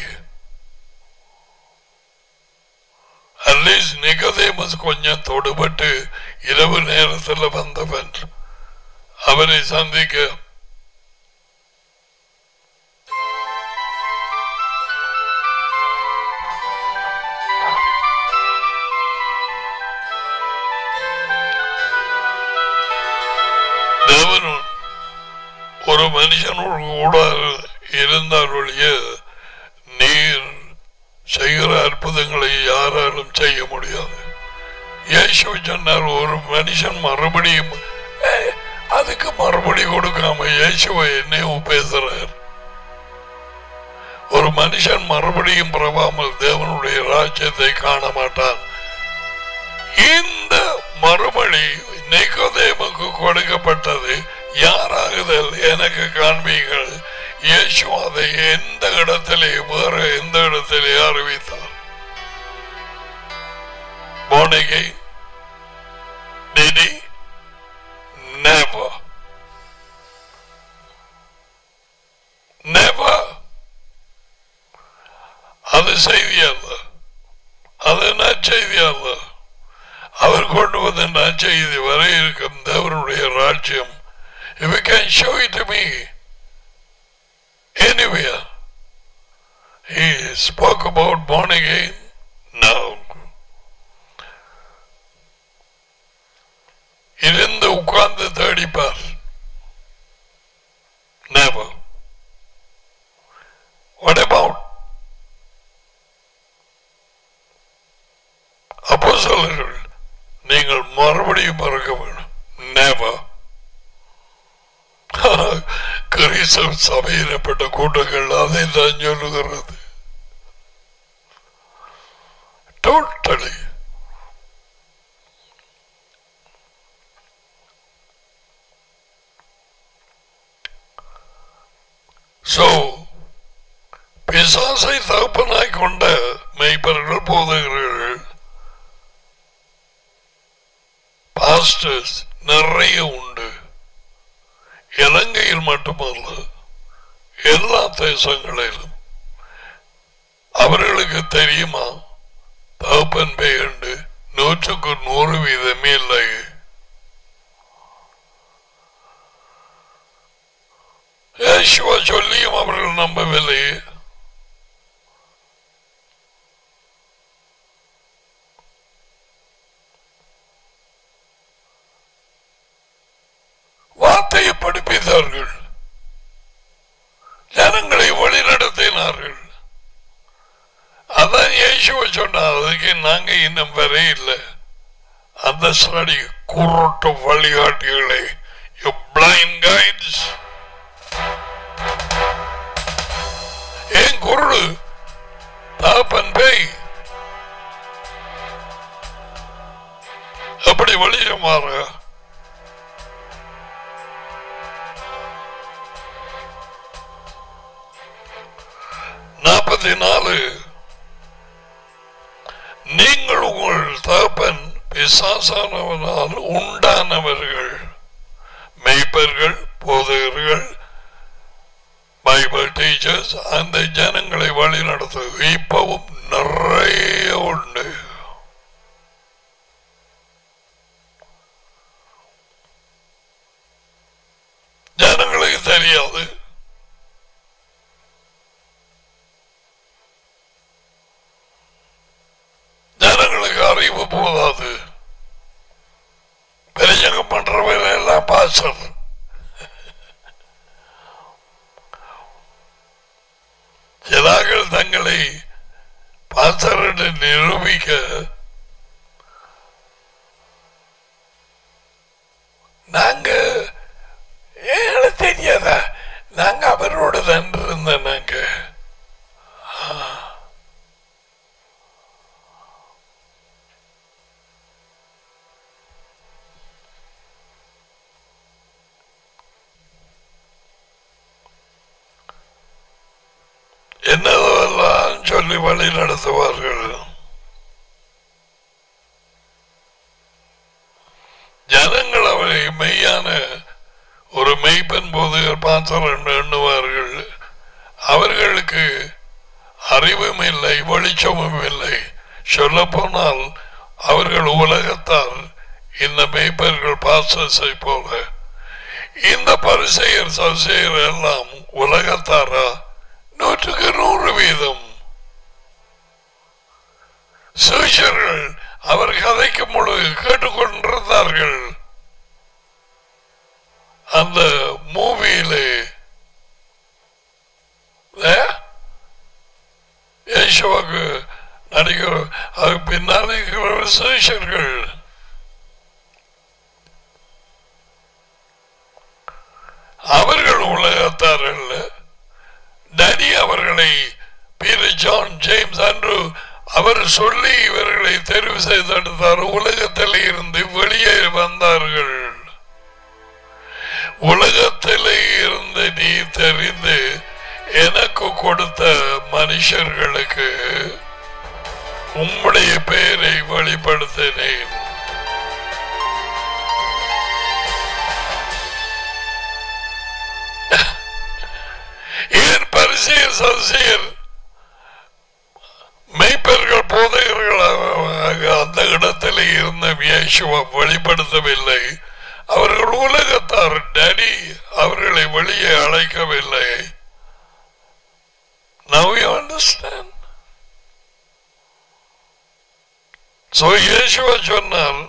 அட்லீஸ்ட் நிகதேமஸ் கொஞ்சம் தொடுபட்டு இரவு நேரத்தில் வந்தவன் அவரை சந்திக்க தேவனும் ஒரு மனுஷனோடு கூட இருந்தாருடைய நீர் செய்கிற அற்புதங்களை யாராலும் செய்ய முடியாது இயேசு சொன்னார் ஒரு மனுஷன் மறுபடியும் ஏய், அதுக்கு மறுபடி கொடுக்காம இயேசுவை என்னையும் பேசுறார் ஒரு மனுஷன் மறுபடியும் பிரபாமல் தேவனுடைய ராஜ்யத்தை காண மாட்டான் இந்த மறுபடி நிக்கோதேமுக்கு கொடுக்கப்பட்டது யாராகுதல் எனக்கு காண்பீங்கள் இயேசு அதை எந்த இடத்திலே வேற எந்த இடத்திலே அறிவித்தார் born again? Did he? Never. Never. அது செய்தி அல்ல அது நற்செய்தி அல்ல அவர் கொண்டு வந்த நற்செய்தி வரை இருக்கும் தேவனுடைய ராஜ்யம் if you can show it to me anywhere he spoke about born again no இருந்து உட்கார்ந்து தேடிப்பார் never what about அப்போஸ்தலர்கள் நீங்கள் மறுபடியும் மறக்க வேணும் never கிறிஸ்தவ சபையிடப்பட்ட கூட்டங்கள் அதை தான் சொல்லுகிறது டோட்டலி So, பிசாசை தகப்பனாய் கொண்ட மெய்ப்பர்கள் போதகர்கள் பாஸ்டர்ஸ் நிறைய உண்டு இலங்கையில் மட்டுமல்ல எல்லா தேசங்களிலும் அவர்களுக்கு தெரியுமா தகப்பன் பெயர்ண்டு நூற்றுக்கு நூறு வீதமே இல்லை யேசுவா சொல்லியும் அவர்கள் நம்பவில்லை வார்த்தையை படிப்பித்தார்கள் ஜனங்களை வழிநடத்தினார்கள் அதான் இயேசுவ சொன்னார் அதுக்கு நாங்க இன்னும் வரை இல்லை அந்த ஸ்டடி குருட்டு வழிகாட்டிகளை you blind guides ஏன் குருடு தாப்பன் பேய் எப்படி வெளியே மாற நாற்பத்தி நாலு நீங்கள் உங்கள் தகப்பன் பிசாசானவனால் உண்டானவர்கள் மெய்ப்பர்கள் போதகர்கள் பைபிள் டீச்சர்ஸ் அந்த ஜனங்களை வழி நடத்து இப்பவும் நிறைய உண்டு ஜனங்களுக்கு தெரியாது ஜனங்களுக்கு அறிவு போதாது பெரியங்க பண்றவங்க எல்லாம் பாசர் ஜனாக்கள் தங்களை பாசர் என்று நிரூபிக்க நாங்க எங்களுக்கு தெரியாதா நாங்க அவரோட தான் இருந்தோம் நாங்க வழி நடத்துவார்கள் ஜனங்கள் அவரை மெய்யான ஒரு மெய்ப்பெண் போதுகர் பாத்திரம் என்று எண்ணுவார்கள் அவர்களுக்கு அறிவும் இல்லை வெளிச்சமும் இல்லை சொல்ல போனால் அவர்கள் உலகத்தால் இந்த மெய்ப்பர்கள் பாசஸை போல இந்த பரிசெயர் சசெயர் எல்லாம் உலகத்தாரா நூற்றுக்கு நூறு வீதம் சூஷர்கள் அவர் கதைக்கும் பொழுது கேட்டுக்கொண்டிருந்தார்கள் அந்த மூவியிலே யேசுவாக்கு நடிக்கிற அது பின்னால் இருக்கிற சூஷர்கள் அவர்கள் உலகத்தார்கள் டனி அவர்களை பீட்டர் ஜான் ஜேம்ஸ் அன்று அவர் சொல்லி இவர்களை தெரிவு செய்தெடுத்தார் உலகத்தில் இருந்து வெளியே வந்தார்கள் உலகத்திலே இருந்து நீ தெரிந்து எனக்கு கொடுத்த மனுஷர்களுக்கு உம்முடைய பெயரை வெளிப்படுத்தினேன் ஏன் பரிசெயர் சசியர் மெய்ப்பர்கள் போதையர்களாக அந்த இடத்தில் இருந்த இயேசுவை வெளிப்படுத்தவில்லை அவர்கள் உலகத்தார் டடி அவர்களை வெளியே அழைக்கவில்லை Now you understand? So இயேசுவ சொன்னால்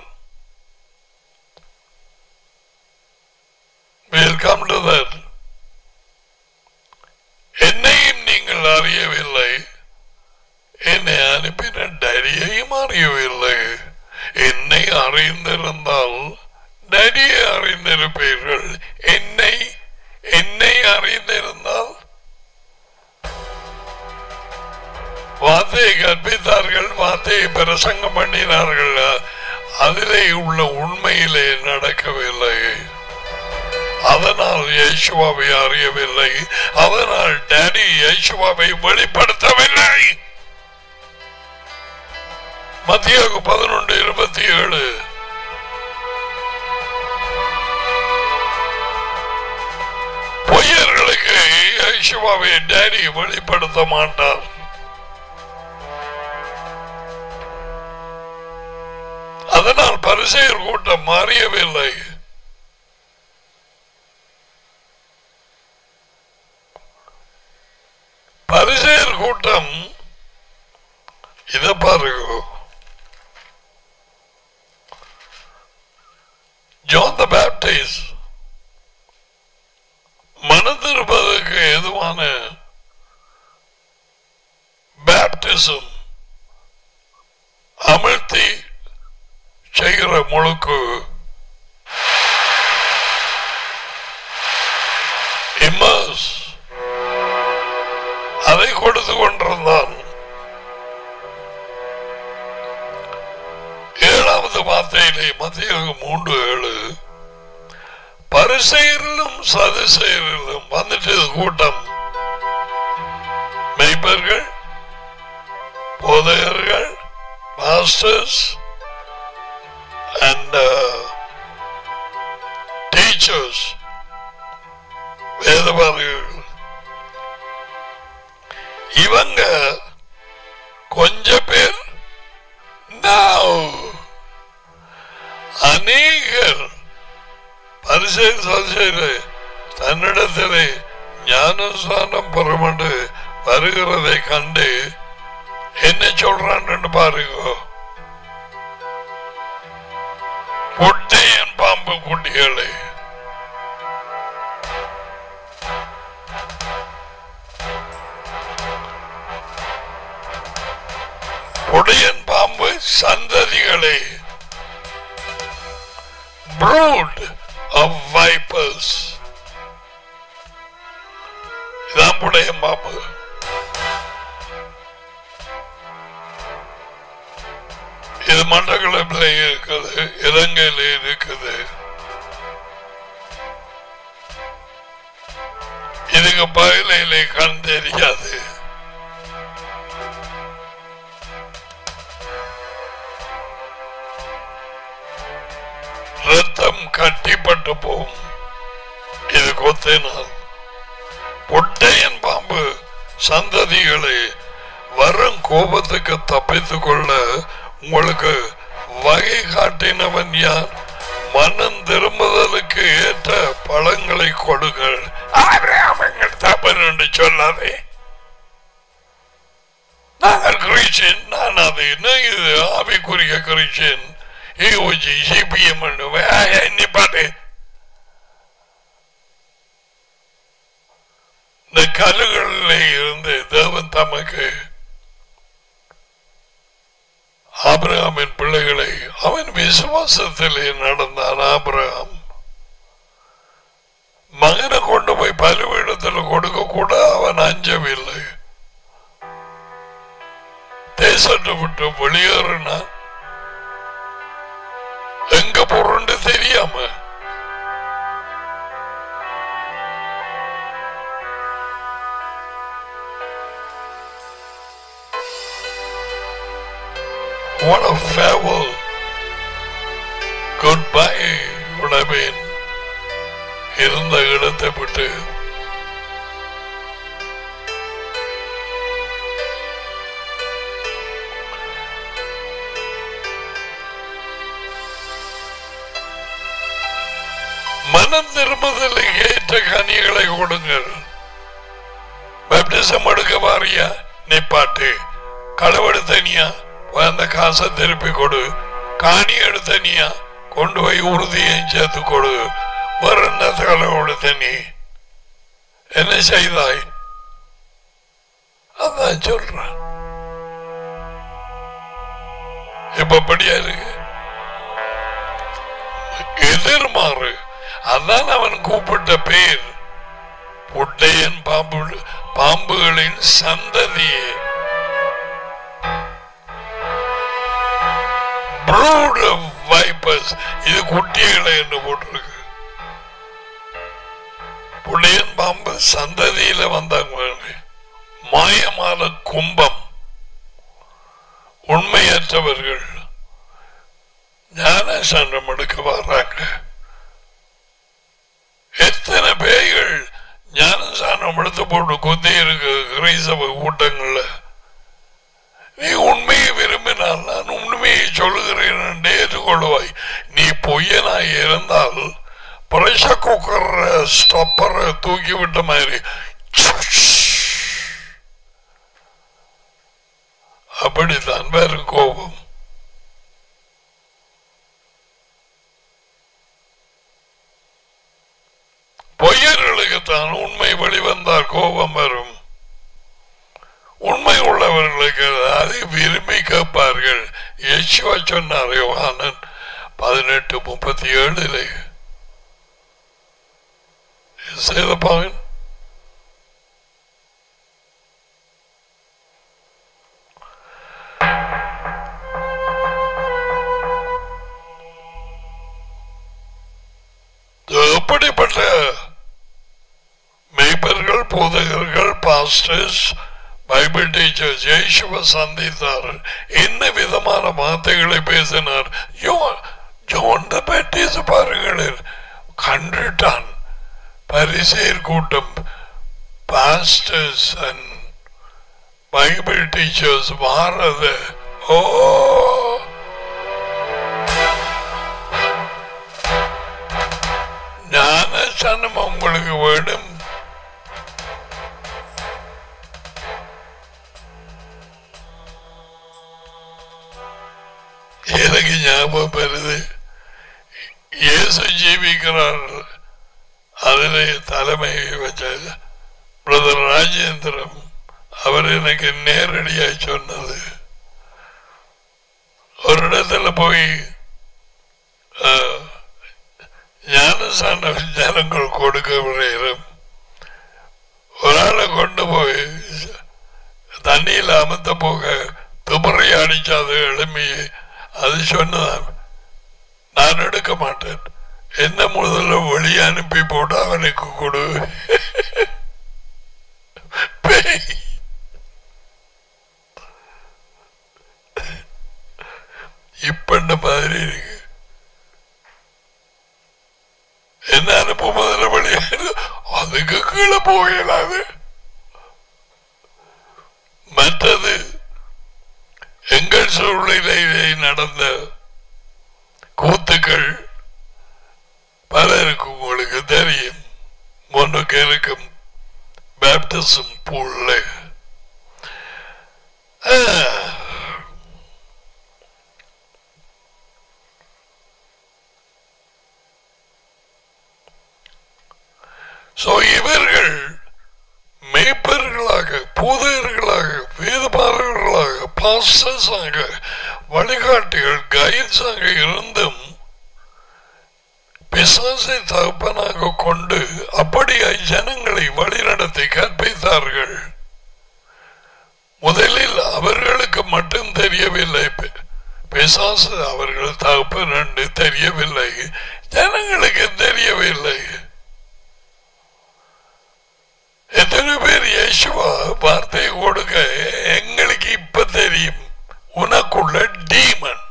we'll come to that. என்னையும் நீங்கள் அறியவில்லை என்னை அனுப்பின டடியையும் அறியவில்லை என்னை அறிந்திருந்தால் டடியை அறிந்திருப்பீர்கள் என்னை என்னை அறிந்திருந்தால் வார்த்தையை கற்பித்தார்கள் வார்த்தையை பிரசங்கம் பண்ணினார்கள் அதிலே உள்ள உண்மையிலே நடக்கவில்லை அதனால் இயேசுவாவை அறியவில்லை அதனால் டேடி இயேசுவாவை வெளிப்படுத்தவில்லை மத்தியாக பதினொன்று இருபத்தி ஏழு பொய்யர்களுக்கு இயேசுவாவை டேடி வெளிப்படுத்த மாட்டார் அதனால் பரிசெயர் கூட்டம் மாறியவில்லை பரிசெயர் கூட்டம் இத பாருங்க ஜோன் த பேப்டிஸ் மனதிருப்பதற்கு எதுவான பேப்டிசம் அமிழ்த்தி செய்கிற முழுக்கு இம்மஸ் அதை கொடுத்து கொண்டிருந்தான் ஏழாவது வார்த்தையிலே மத்திய மூன்று ஏழு பரிசெயரிலும் சதுசெயரிலும் வந்துட்டு கூட்டம் மெய்ப்பர்கள் போதையர்கள் மாஸ்டர்ஸ் and uh, teachers வேதபாரகர்கள் இவங்க கொஞ்ச பேர் now அநேகர் பரிசெயல் சதிசெயல் தன்னிடத்திலே ஞானஸ்தானம் பெறமண்டு வருகிறதை கண்டு என்ன சொல்றான்னு பாருங்க ஒட்டையன் பாம்பு குட்டிகளை ஒடையன் பாம்பு சந்ததிகளே brood of vipers இதான் புடையன் பாம்பு இது மண்டகளத்தில் இருக்குது இலங்கையில் இருக்குது இதுக்கு பகலையிலே கண் தெரியாது விட்டு போகும் இது கொத்தினால் ஒட்டையன் பாம்பு சந்ததிகளை வரும் கோபத்துக்கு தப்பித்துக் கொள்ள உங்களுக்கு வகை காட்டினவன் யார் மனம் திரும்புதலுக்கு ஏற்ற பழங்களை கொடுங்கள் ஆபிரகாம் எங்கள் தப்பன் என்று சொல்லாதே நாங்கள் கிறிஸ்டியன் நான் அது என்ன இது ஆவிக்குரிய கிறிஸ்டியன் ஏஓஜி சிபிஎம் நீ பாட்டு இந்த கல்லுகளில் இருந்து தேவன் தமக்கு ஆபிரகாமின் பிள்ளைகளை அவன் விசுவாசத்திலே நடந்தான் ஆபிரகாம் மகனை கொண்டு போய் பலுவிடத்தில் கொடுக்க கூட அவன் அஞ்சவில்லை தேசத்தை விட்டு வெளியேறினான் எங்க பொருண்டு தெரியாம What a farewell. Goodbye would have been. இருந்த இடத்தை விட்டு மனம் திரும்புதலை ஏற்ற கனிகளை கொடுங்கள் பேப்டிசம் எடுக்க வாரியா நிப்பாட்டு களவெடு தனியா அந்த காசை திருப்பி கொடு காணி எடுத்தனியா கொண்டு போய் உறுதியையும் சேர்த்து கொடு வேற என்ன களவோடு தனி என்ன செய்தாய் அதான் சொல்றேன் இப்ப படியா இருக்கு எதிர்மாறு அதான் அவன் கூப்பிட்ட பேர் புட்டையன் பாம்பு பாம்புகளின் சந்ததியே brood of vipers இது குட்டிகளை என்று போட்டிருக்கு புள்ளையன் பாம்பு சந்ததியில வந்தாங்க மாயமான கும்பம் உண்மையற்றவர்கள் ஞான சன்றம் எடுக்க வர்றாங்க எத்தனை பேய்கள் ஞான சாணம் எடுத்து போட்டு குந்தி இருக்கு கிரைசவ கூட்டங்கள்ல நீ உண்மையை விரும்பினால் நான் உண்மையை சொல்லுகிறேன் என்று ஏற்றுக்கொள்வாய் நீ பொய்யனாய் இருந்தால் பிரஷர் குக்கர் ஸ்டப்பரை தூக்கி விட்ட மாதிரி அப்படித்தான் வேறு கோபம் பொய்யர்களுக்குத்தான் உண்மை வெளிவந்தால் கோபம் வரும் உண்மை உள்ளவர்களுக்கு அதை விரும்பி கேட்பார்கள் யேசுவா சொன்னார் யோகானன் பதினெட்டு முப்பத்தி ஏழுல சேதப்பாகன் எப்படிப்பட்ட மெய்ப்பர்கள் போதகர்கள் பாஸ்டர்ஸ் பைபிள் டீச்சர்ஸ் இயேசுவை சந்தித்தார் என்ன விதமான வார்த்தைகளை பேசினார் ஜோன் பேட்டீஸ் பாருங்கள் கண்டுட்டான் பரிசேர் கூட்டம் பாஸ்டர்ஸ் அண்ட் பைபிள் டீச்சர்ஸ் மாறது ஓ ஞான சனம் உங்களுக்கு வேணும் எனக்கு ஞாபகம் வருது இயேசு ஜீவிக்கிறார் அதிலே தலைமை வச்ச பிரதர் ராஜேந்திரம் அவர் எனக்கு நேரடியாக சொன்னது ஒரு இடத்துல போய் ஞானசான ஜனங்கள் கொடுக்க விரையும் ஒரு ஆளை கொண்டு போய் தண்ணியில் அமர்த்த போக துபரை அடிச்சாது எளிமையை அது சொன்னதான் நான் எடுக்க மாட்டேன் என்ன முதல்ல வெளியே அனுப்பி போட்டு அவனுக்கு கொடு இப்ப இந்த மாதிரி இருக்கு மக்கள் சூழ்நிலையிலே நடந்த கூத்துக்கள் பலருக்கு உங்களுக்கு தெரியும் முன்னுக்கு இருக்கும் பேப்டிசம் பூல்ல சோ இவர்கள் மேய்ப்பர்களாக பூதையர்களாக வேதபாரர்களாக பாஸ்டர்ஸாக வழிகாட்டிகள் கைட்ஸாக இருந்தும் பிசாசை தகப்பனாக கொண்டு அப்படியாய் ஜனங்களை வழிநடத்தி கற்பித்தார்கள் முதலில் அவர்களுக்கு மட்டும் தெரியவில்லை பிசாசு அவர்கள் தகப்பன் என்று தெரியவில்லை ஜனங்களுக்கு தெரியவில்லை எத்தனை பேர் யேசுவா வார்த்தை கொடுக்க எங்களுக்கு இப்ப தெரியும் உனக்குள்ள டீமன்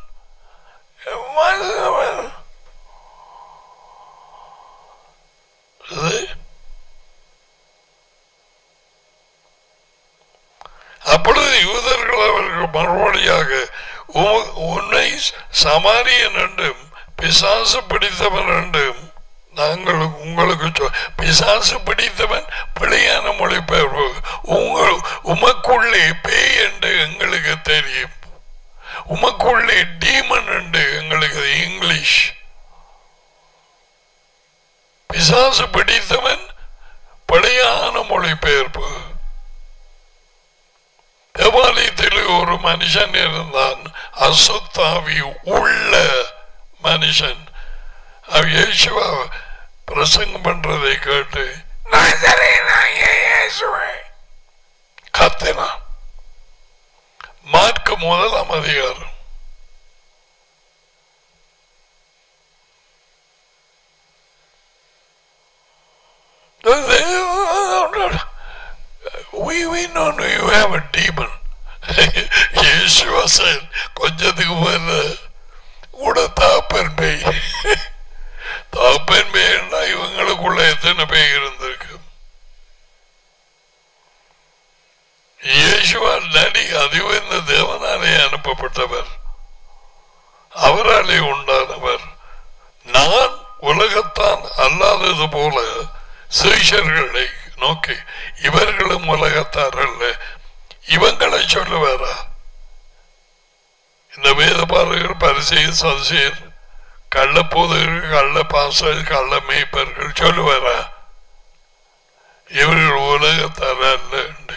அப்பொழுது யூதர்கள் அவர்கள் மறுபடியாக உன்னை சமாரியன் என்றும் பிசாசு பிடித்தவன் என்றும் நாங்கள் உங்களுக்கு பிசாசு பிடித்தவன் பிழையான மொழிபெயர்ப்பு உங்கள் உமக்குள்ளே பேய் என்று எங்களுக்கு தெரியும் உமக்குள்ளே டீமன் என்று எங்களுக்கு இங்கிலீஷ் பிசாசு பிடித்தவன் பிழையான மொழிபெயர்ப்பு தேவாலயத்தில் ஒரு மனுஷன் இருந்தான் அசுத்தாவி உள்ள மனுஷன் அவன் இயேசுவா பிரசங்கம் பண்றதை கேட்டு கத்தினான் மார்க்கு முதலாம் அதிகாரம் We, we know you have a demon. Yeshua said, கொஞ்சத்துக்கு மேல கூட தாப்பன் பேய் தாப்பன் பேய்னா இவங்களுக்குள்ள எத்தனை பேய் இருந்திருக்கு இயேசுவா நடி அதிவந்த தேவனாலே அனுப்பப்பட்டவர் அவராலே உண்டானவர் நான் உலகத்தான் அல்லாதது போல சீஷர்களை நோக்கி இவர்களும் உலகத்தார் அல்ல இவங்களை சொல்லுவாரா இந்த வேத பாருகள் பரிசெயர் சதிசெயர் கள்ள போதகர்கள் கள்ள பாசல் கள்ள மேய்ப்பர்கள் சொல்லுவாரா இவர்கள் உலகத்தார் அல்ல என்று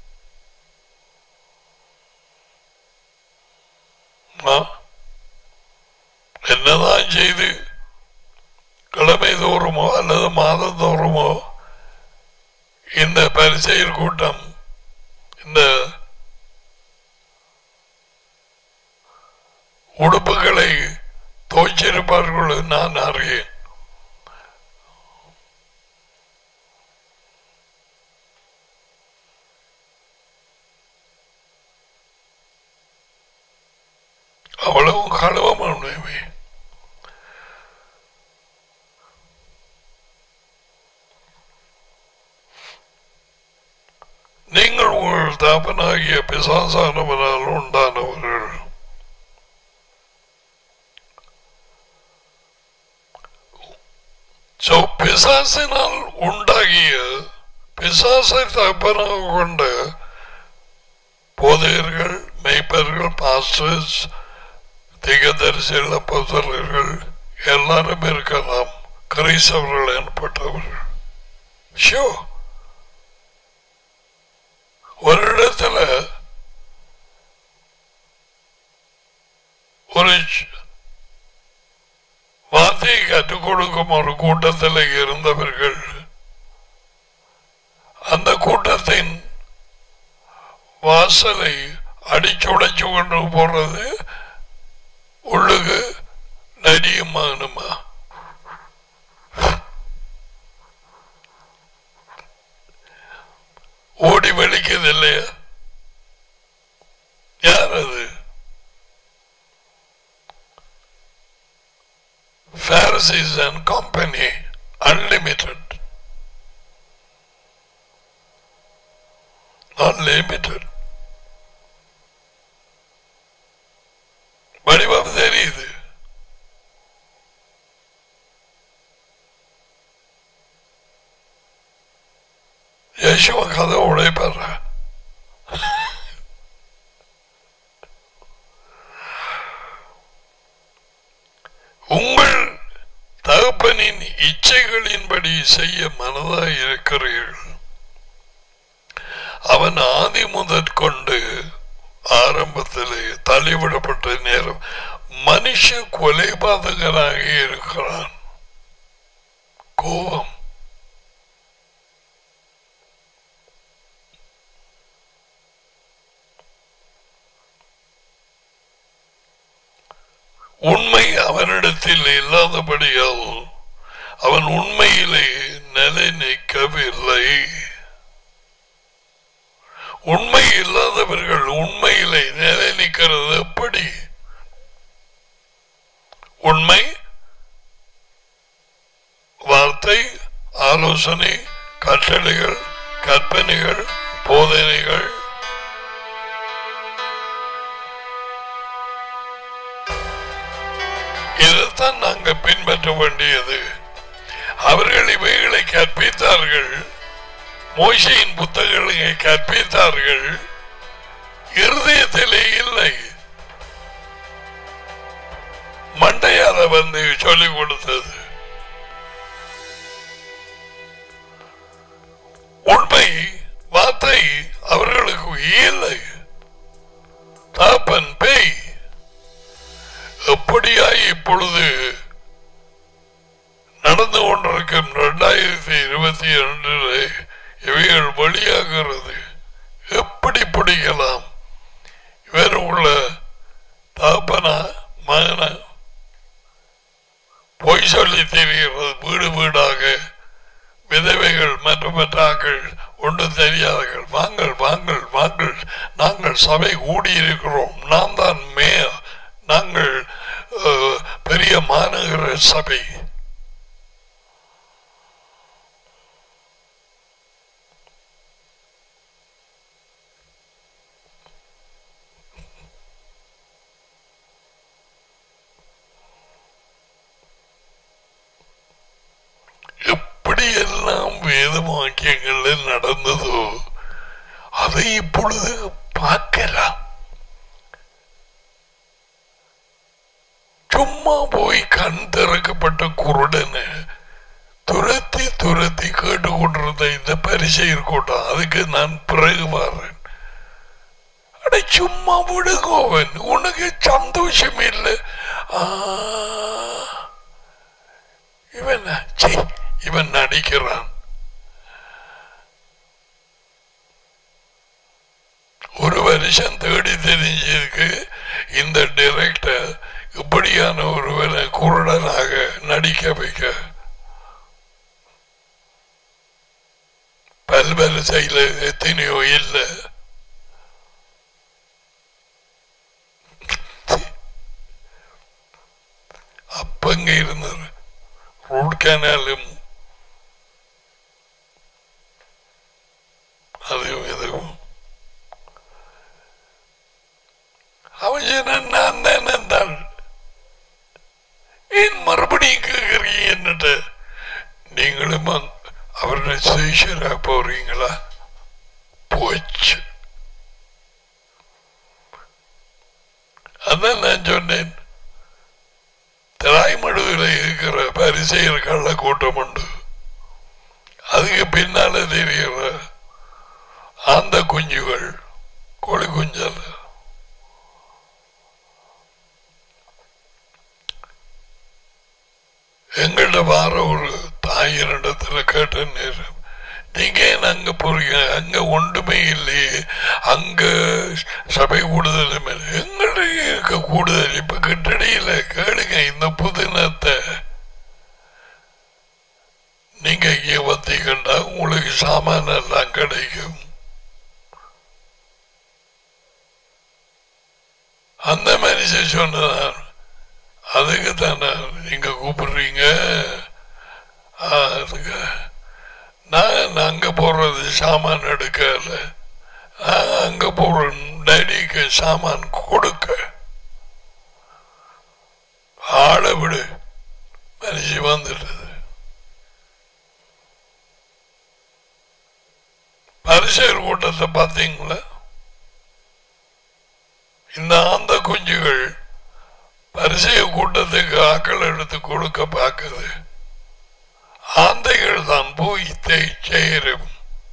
என்னதான் செய்து கிழமை தோறுமோ அல்லது மாதம் தோறுமோ இந்த பரிசெயர் கூட்டம் இந்த உடுப்புகளை தோய்ச்சிருப்பார்கள் நான் அறியேன் அவ்வளவு களவமானவை நீங்கள் உங்கள் தாப்பனாகிய பிசாசானவனால் உண்டானவர்கள் சோ பிசாசினால் உண்டாகிய பிசாசை தகப்பனாக கொண்ட போதையர்கள் மெய்ப்பர்கள் பாஸ்டர்ஸ் திகதரிசிகள் அப்போசலர்கள் எல்லாரும் இருக்கலாம் கிரைசவர்கள் எனப்பட்டவர்கள் ஷோ ஒரு இடத்துல ஒரு வார்த்தையை கற்றுக் கொடுக்கும் ஒரு கூட்டத்தில் இருந்தவர்கள் அந்த கூட்டத்தின் வாசலை அடிச்சுடைச்சு கொண்டு போறது உள்ளுக்கு நடியுமானுமா ஓடி வலிக்குது இல்லையா யார் அது Pharisees and Company Unlimited Unlimited யேசுவ கதை உடைப்பார் உங்கள் தகப்பனின் இச்சைகளின்படி செய்ய மனதாய் இருக்கிறீர்கள் அவன் ஆதி முதற்கொண்டு ஆரம்பத்திலே தள்ளிவிடப்பட்ட நேரம் மனுஷ கொலைபாதகனாக இருக்கிறான் கோபம் உண்மை அவனிடத்தில் இல்லாதபடியால் அவன் உண்மையிலே நிலை நிற்கவில்லை உண்மை இல்லாதவர்கள் உண்மையிலே நிலை நிற்கிறது எப்படி உண்மை வார்த்தை ஆலோசனை கட்டளைகள் கற்பனைகள் போதனைகள் இதைத்தான் நாங்கள் பின்பற்ற வேண்டியது அவர்கள் இவைகளை கற்பித்தார்கள் மோசையின் புத்தகங்களை கற்பித்தார்கள் இருதயத்திலே இல்லை மண்டையால வந்து சொல்லிக் கொடுத்தது உண்மை வார்த்தை அவர்களுக்கு இல்லை தாப்பன் பேய் எப்படியாய் இப்பொழுது நடந்து கொண்டிருக்கும் இரண்டாயிரத்தி இருபத்தி இரண்டில் இவைகள் வெளியாகிறது எப்படி பிடிக்கலாம் இவர் உள்ள தாப்பனா மகன பொய் சொல்லி தெரிகிறது வீடு வீடாக விதவைகள் மற்ற மற்றாக்கள் ஒன்றும் தெரியாதவர்கள் வாங்கள் வாங்கள் வாங்கள் நாங்கள் சபை கூடியிருக்கிறோம் நான் தான் மே நாங்கள் அஹ், பெரிய மாநகர சபை எப்படியெல்லாம் வேத வாக்கியங்கள் நடந்ததோ அதை இப்பொழுது பார்க்கலாம் சும்மா போய் கண் திறக்கப்பட்ட குருடனை துரத்தி துரத்தி கேட்டுக்கொண்டிருந்த இந்த பரிசை இருக்கட்டும் அதுக்கு நான் பிறகு மாறேன் அட சும்மா விடுங்கோவன் உனக்கு சந்தோஷம் இல்லை ஆ, இவன் சீ, இவன் நடிக்கிறான் ஒரு வருஷம் தேடி தெரிஞ்சதுக்கு இந்த டைரக்டர் இப்படியான ஒருவனை குருடனாக நடிக்க வைக்க பல்வரிசையில் எத்தனையோ இல்லை அப்பங்க இருந்தது ரூட் கேனாலும் அதுவும் இதுவும் அவன் சொன்னான், நான் தான் இருந்தாள் ஏன் மறுபடியும் கேட்குறீங்க என்னட்டு நீங்களும் அங்க- அவருடைய சிஷியரா போறீங்களா போச்சு அதான் நான் சொன்னேன் திராய்மடுவில் இருக்கிற பரிசெயர் கள்ள கூட்டம் உண்டு அதுக்கு பின்னால தெரிகிற அந்த குஞ்சுகள் கோழி குஞ்சல் எங்கள்ட வார ஒரு தாயிரிடத்துல கேட்ட நேரம் நீங்க ஏன் அங்க போறீங்க அங்க ஒன்றுமே இல்லையே அங்க சபை கூடுதல் எங்களுடைய இருக்க கூடுதல் இப்ப கிட்டடியில கேளுங்க இந்த புதினத்தை நீங்க இங்க வந்தீங்கன்னா உங்களுக்கு சாமான் எல்லாம் கிடைக்கும் அந்த மாதிரி சொன்னதான் அதுக்கு தானே நீங்க கூப்பிடுறீங்க ஆ, அதுக்கு நான் அங்க போறது சாமான் எடுக்கல நான் அங்க போறேன் டேடிக்கு சாமான் கொடுக்க ஆளை விடு மனுஷி வந்துடுது கூட்டத்தை பார்த்தீங்களா இந்த ஆந்த குஞ்சுகள் பரிசைய கூட்டத்துக்கு ஆக்கள் எடுத்து கொடுக்க பார்க்குது ஆந்தைகள் தான் போய் தேய் சேரும்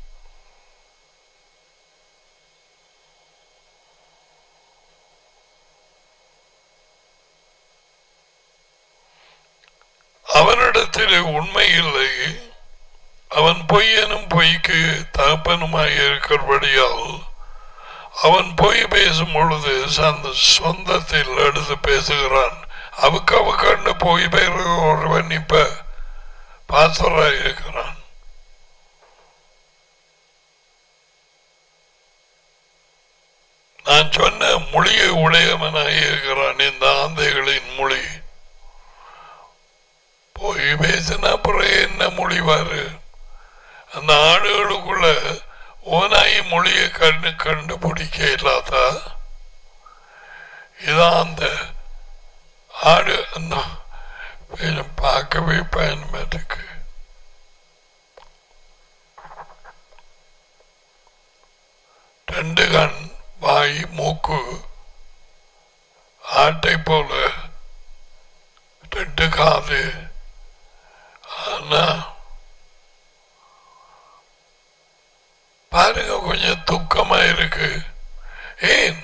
அவனிடத்தில் உண்மை இல்லை அவன் பொய்யனும் பொய்க்கு தகப்பனுமாய் இருக்கிறபடியால் அவன் பொய் பேசும் பொழுது அந்த சொந்தத்தில் எடுத்து பேசுகிறான் அவுக்கு அவுக்கண்டு பொய் பேசுகிற ஒருவன் இப்ப பாசராய் இருக்கிறான் நான் சொன்ன மொழியை உடையவனாய் இருக்கிறான் இந்த ஆந்தைகளின் மொழி போய் பேசின அப்புறம் என்ன மொழிவாரு அந்த ஆடுகளுக்குள்ள ஓனாய் மொழியை கண்டு கண்டுபிடிக்க இல்லாதா இதான் அந்த ஆடு அந்த கொஞ்சம் பார்க்கவே பயணமா இருக்கு ரெண்டு கண் வாய் மூக்கு ஆட்டை போல ரெண்டு காது ஆனா பாருங்க கொஞ்சம் துக்கமா இருக்கு ஏன்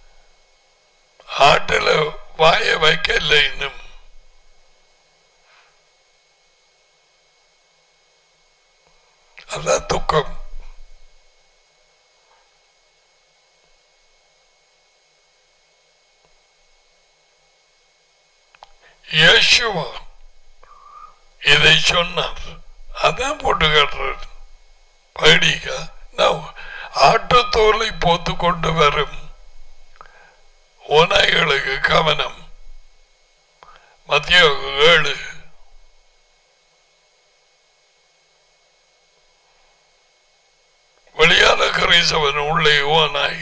ஆட்டுல வாய வைக்கல இன்னும் அதான் துக்கம் யேசுவா இதை சொன்னார் அதான் போட்டு காட்டுறாரு படிக்க நான் ஆட்டுத்தோலை போத்து கொண்டு வரும் ஓநாய்களுக்கு கவனம் மத்திய ஏழு வெளியான கிரைசவன் உள்ளே ஓநாய்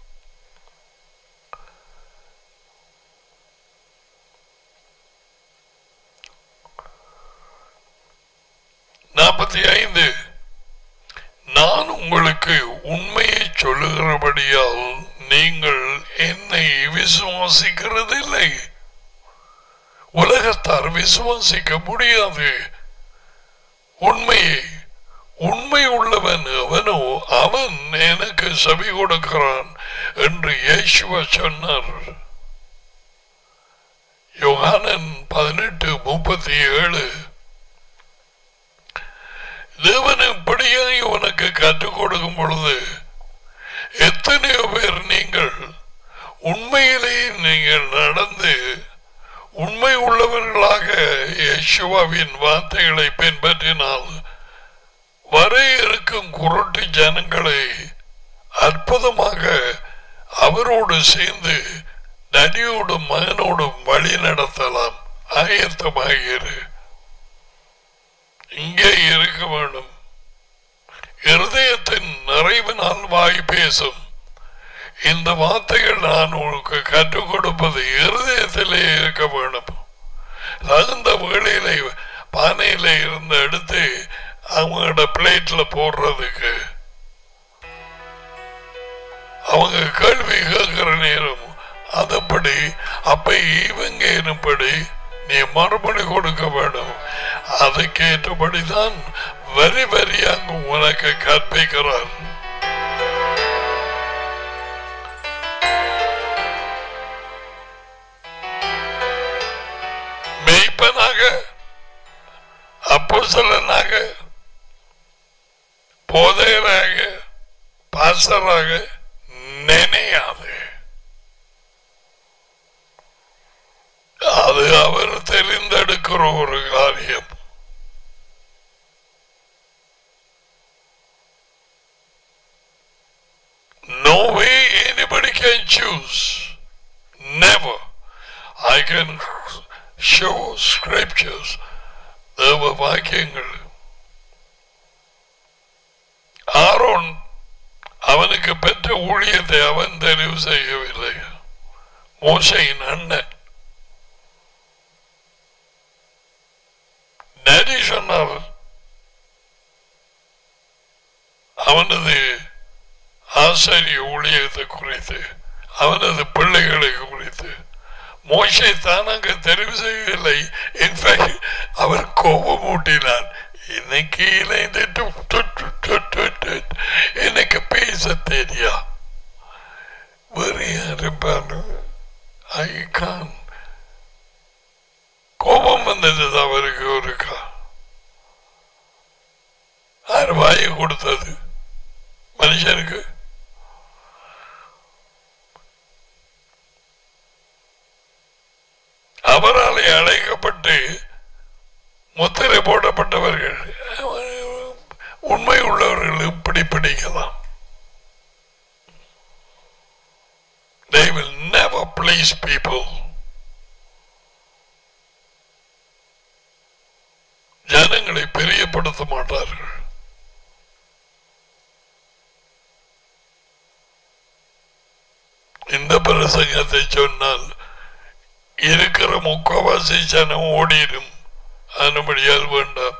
நாற்பத்தி ஐந்து நான் உங்களுக்கு உண்மையை சொல்லுகிறபடியால் நீங்கள் என்னை விசுவாசிக்கிறதில்லை உலகத்தார் விசுவாசிக்க முடியாது உண்மையை உண்மை உள்ளவன் அவனோ அவன் எனக்கு செவி கொடுக்கிறான் என்று இயேசுவ சொன்னார் யோகானன் பதினெட்டு முப்பத்தி ஏழு தேவன் இப்படியாய் உனக்கு கற்றுக் கொடுக்கும் பொழுது எத்தனையோ பேர் நீங்கள் உண்மையிலே நீங்கள் நடந்து உண்மை உள்ளவர்களாக யேசுவாவின் வார்த்தைகளை பின்பற்றினால் வர இருக்கும் குருட்டு ஜனங்களை அற்புதமாக அவரோடு சேர்ந்து நடியோடும் மகனோடும் வழி நடத்தலாம் ஆயத்தமாகிரு இங்கே இருக்க வேண்டும் இருதயத்தின் நிறைவினால் வாய் பேசும் இந்த வார்த்தைகள் நான் உனக்கு கற்றுக் கொடுப்பது இருதயத்திலே இருக்க வேண்டும் தகுந்த வேளையில பானையில இருந்து எடுத்து அவங்களோட பிளேட்ல போடுறதுக்கு அவங்க கேள்வி கேட்கிற நேரம் அதப்படி அப்ப இவங்க என்னப்படி நீ மறுபடி கொடுக்க வேண்டும் அதுக்கேற்றபடிதான் வரி வரியாக உனக்கு கற்பிக்கிறார் மெய்ப்பனாக அப்போசலனாக போதையராக பாசராக நினையாது அது அவர் தெரிந்தெடுக்கிற ஒரு காரியம் No way anybody can choose. Never. I can show scriptures. தேவ வாக்கியங்கள் ஆரோன் அவனுக்கு பெற்ற ஊழியத்தை அவன் தெரிவு செய்யவில்லை மோசையின் அண்ணன் டேடி சொன்னார் அவனது ஆசாரிய ஊழியத்தை குறித்து அவனது பிள்ளைகளை குறித்து மோசை தான் அங்கு தெரிவு செய்யவில்லை இன்ஃபேக்ட் அவர் கோபம் ஊட்டினார் இன்னைக்கு இணைந்து டு- டு- டு- டு- டு- டு- எனக்கு பேச தெரியா வேறு யாரும் ஐ கான் கோபம் வந்தது அவருக்கு ஒருக்கா யார் வாயை கொடுத்தது மனுஷனுக்கு அவராலே அழைக்கப்பட்டு முத்திரை போடப்பட்டவர்கள் உண்மை உள்ளவர்கள் இப்படி பிடிக்கலாம் They will never please people. ஜனங்களை பெரியப்படுத்த மாட்டார்கள் இந்த பிரசங்கத்தை சொன்னால் இருக்கிற முக்கவாசி ஜனம் ஓடிடும் அனுமதியால் வேண்டாம்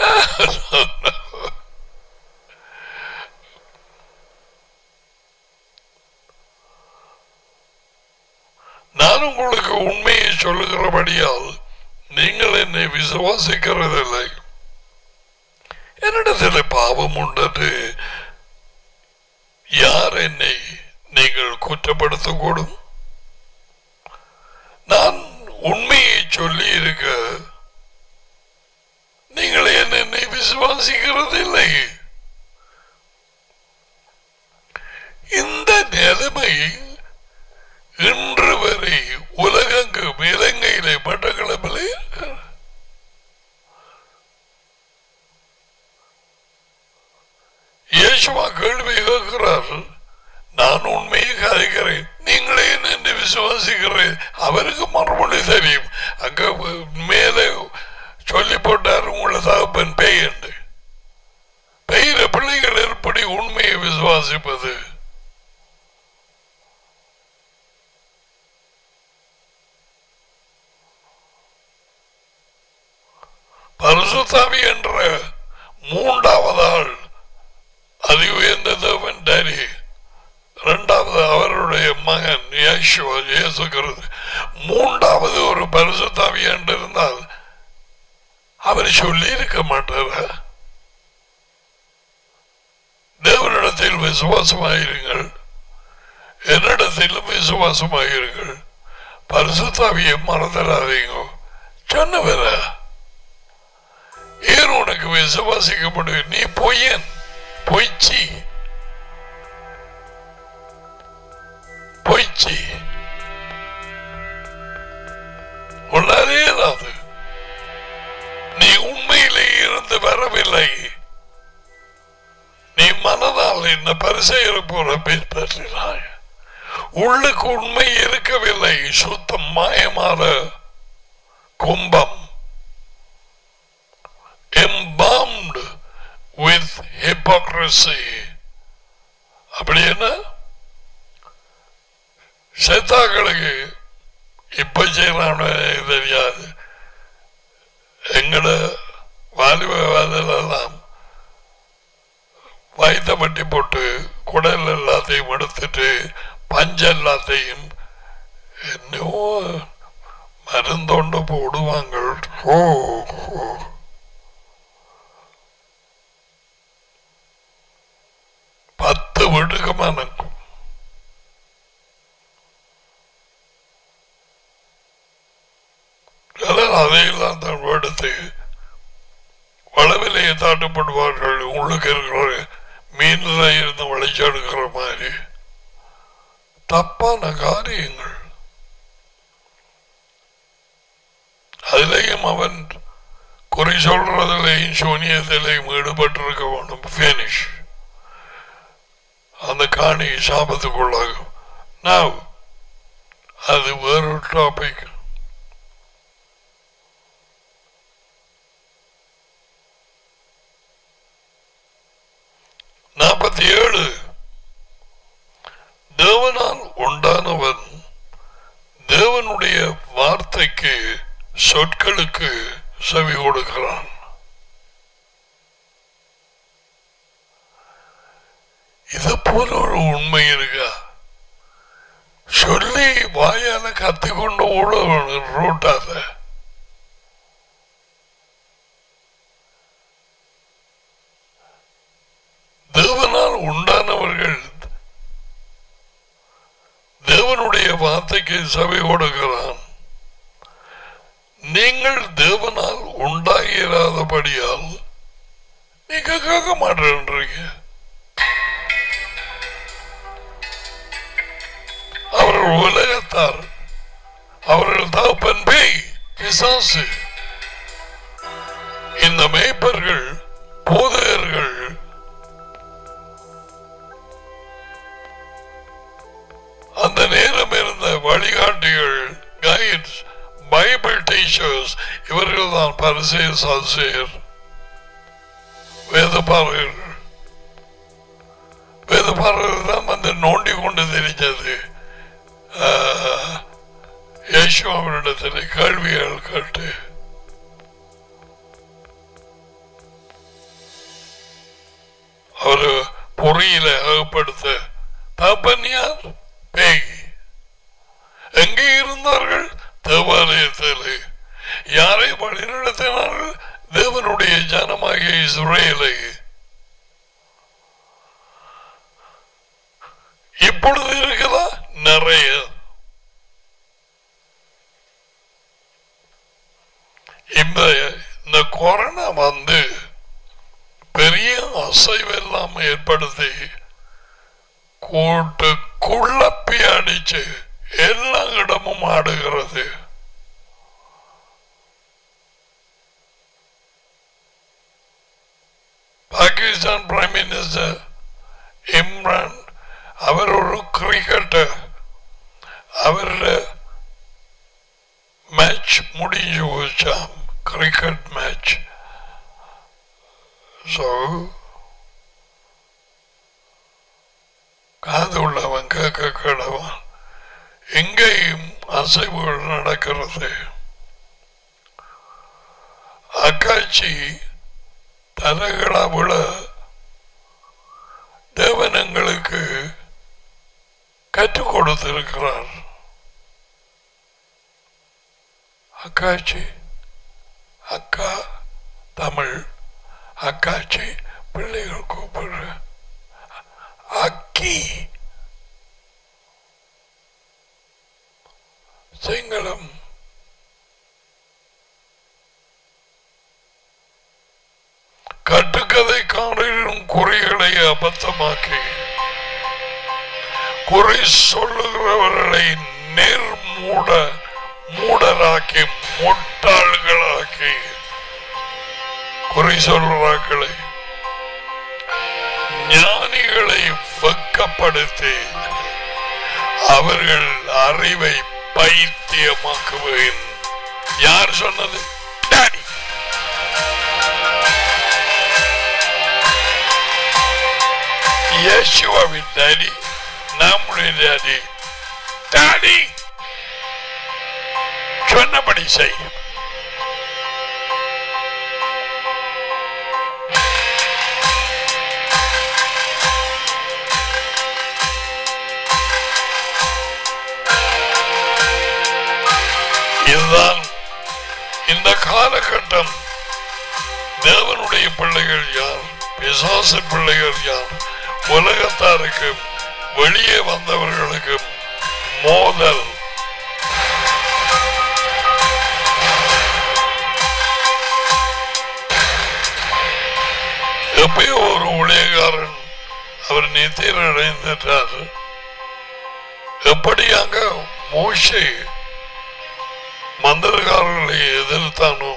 நான் உங்களுக்கு உண்மையை சொல்லுகிறபடியால் நீங்கள் என்னை விசுவாசிக்கிறதில்லை என்னிடத்தில் பாவம் உண்டது யார் என்னை நீங்கள் குற்றப்படுத்தக்கூடும் நான் உண்மையை சொல்லி இருக்க நீங்கள் ஏன் என்னை விசுவாசிக்கிறது இல்லை இந்த நிலைமை இன்று வரை உலகெங்கும் இலங்கையிலே மட்டக்களப்பிலே இயேசுவா கேள்வி கேட்கிறார் நான் உண்மையை கதைக்கிறேன் நீங்களே என்று விசுவாசிக்கிறேன் அவருக்கு மறுமொழி தெரியும் அங்க மேலே சொல்லி போட்டார் உங்களை தகப்பன் பேய் என்று பெய்கிற பிள்ளைகள் எப்படி உண்மையை விசுவாசிப்பது பரிசுத்தாவி என்ற மூன்றாவது ஆள் அதி உயர்ந்த தேவன் டாரி இரண்டாவது அவருடைய மகன் இயேசுவா இயேசுகிறது மூன்றாவது ஒரு பரிசுத்தாவி என்று இருந்தால் அவர் சொல்லி இருக்க மாட்டாரா தேவனிடத்தில் விசுவாசமாயிருங்கள் என்னிடத்திலும் விசுவாசமாயிருங்கள் பரிசுத்தாவியை மறந்துடாதீங்க சொன்னவரா ஏன் உனக்கு விசுவாசிக்க முடியும் நீ பொய்யன் பொய்ச்சி பொய்ச்சி உன்னாலே ஏதாவது நீ உண்மையிலே இருந்து வரவில்லை நீ மனதால் என்ன பரிசெயர போற பின்பற்றினாய் உள்ளுக்கு உண்மை இருக்கவில்லை சுத்தம் மாயமான கும்பம் embalmed with hypocrisy அப்படி என்ன செத்தாக்களுக்கு இப்ப செய்யறான்னு தெரியாது எங்கட வாலிபவாதெல்லாம் வயிற்ற பட்டி போட்டு குடல் எல்லாத்தையும் எடுத்துட்டு பஞ்ச எல்லாத்தையும் என்னவோ மருந்தொண்டு போடுவாங்க ஓ ஓ. பத்து வீட்டுக்கு மனக்கும் சிலர் அதையெல்லாம் தான் எடுத்து வளவிலையை தாட்டப்படுவார்கள் உள்ளுக்கு இருக்கிற மீன்ல இருந்து வளைச்செடுக்கிற மாதிரி தப்பான காரியங்கள் அதிலேயும் அவன் குறி சொல்றதிலேயும் சூனியத்திலேயும் ஈடுபட்டிருக்க வேண்டும் finish அந்த காணி சாபத்துக்குள்ளாகும் Now, அது வேறு டாபிக் நாற்பத்தி ஏழு தேவனால் உண்டானவன் தேவனுடைய வார்த்தைக்கு சொற்களுக்கு செவி கொடுக்கிறான் இது போல ஒரு உண்மை இருக்கா சொல்லி வாயால கத்திக்கொண்டு ஓட வேணும் ரோட்டால தேவனால் உண்டானவர்கள் தேவனுடைய வார்த்தைக்கு சபை கொடுக்கிறான் நீங்கள் தேவனால் உண்டாகிறாதபடியால் நீங்க கேட்க மாட்டேன்றீங்க அவர்கள் உலகத்தார் அவர்கள் தகப்பன் பேய் பிசாசு இந்த மேய்ப்பர்கள் போதையர்கள் அந்த நேரம் இருந்த வழிகாட்டிகள் கைட்ஸ் பைபிள் டீச்சர்ஸ் இவர்கள் தான் பரிசெயர் சாசியர் வேதபாரகர்கள் வேதபாரகர்கள் தான் வந்து நோண்டி கொண்டு தெரிஞ்சது யேசு அவரிடத்தில் கேள்விகள் கேட்டு அவரு பொறியில அகப்படுத்த தப்பன் யார் பேய் எங்கே இருந்தார்கள் தேவாலயத்தில் யாரை வழிநடத்தினார்கள் தேவனுடைய ஜனமாகிய இஸ்ரேலை இப்பொழுது இருக்குதா நிறைய இந்த இந்த கொரோனா வந்து பெரிய அசைவெல்லாம் ஏற்படுத்தி கூட்டு குழப்பி அடிச்சு எல்லா இடமும் ஆடுகிறது பாகிஸ்தான் பிரைம் மினிஸ்டர் இம்ரான் அவர் ஒரு கிரிக்கெட்டர் அவருடைய மேட்ச் முடிஞ்சு போச்சாம் கிரிக்கெட் மேட்ச் ஸோ காது உள்ளவன் கேட்க கேடவன் எங்கேயும் அசைவுகள் நடக்கிறது அக்காட்சி தலைகளா விழ தேவன் எங்களுக்கு கற்றுக் கொடுத்திருக்கிறார் அக்காட்சி அக்கா தமிழ் அக்காட்சி பிள்ளைகள் கூப்பிடுற அக்கி சிங்களம் கட்டுக்கதை காணிலும் குறிகளை அபத்தமாக்கி குறி சொல்லுகிறவர்களை நேர் மூட மூடராக்கி முட்டாள்களாக்கி குறி சொல்றாக்களை ஞானிகளை வெக்கப்படுத்தி அவர்கள் அறிவை பைத்தியமாக்குவேன் யார் சொன்னது டாடி இயேசுவாவின் டாடி நம்முடைய டாடி டாடி சொன்னபடி செய் இதுதான் இந்த காலகட்டம் தேவனுடைய பிள்ளைகள் யார் பிசாச பிள்ளைகள் யார் உலகத்தாருக்கு வெளியே வந்தவர்களுக்கு மோதல் எப்பயோ ஒரு ஊழியக்காரன் அவர் நித்திர அடைந்துட்டார் எப்படியாக மோஷை மந்திரகாரர்களை எதிர்த்தானோ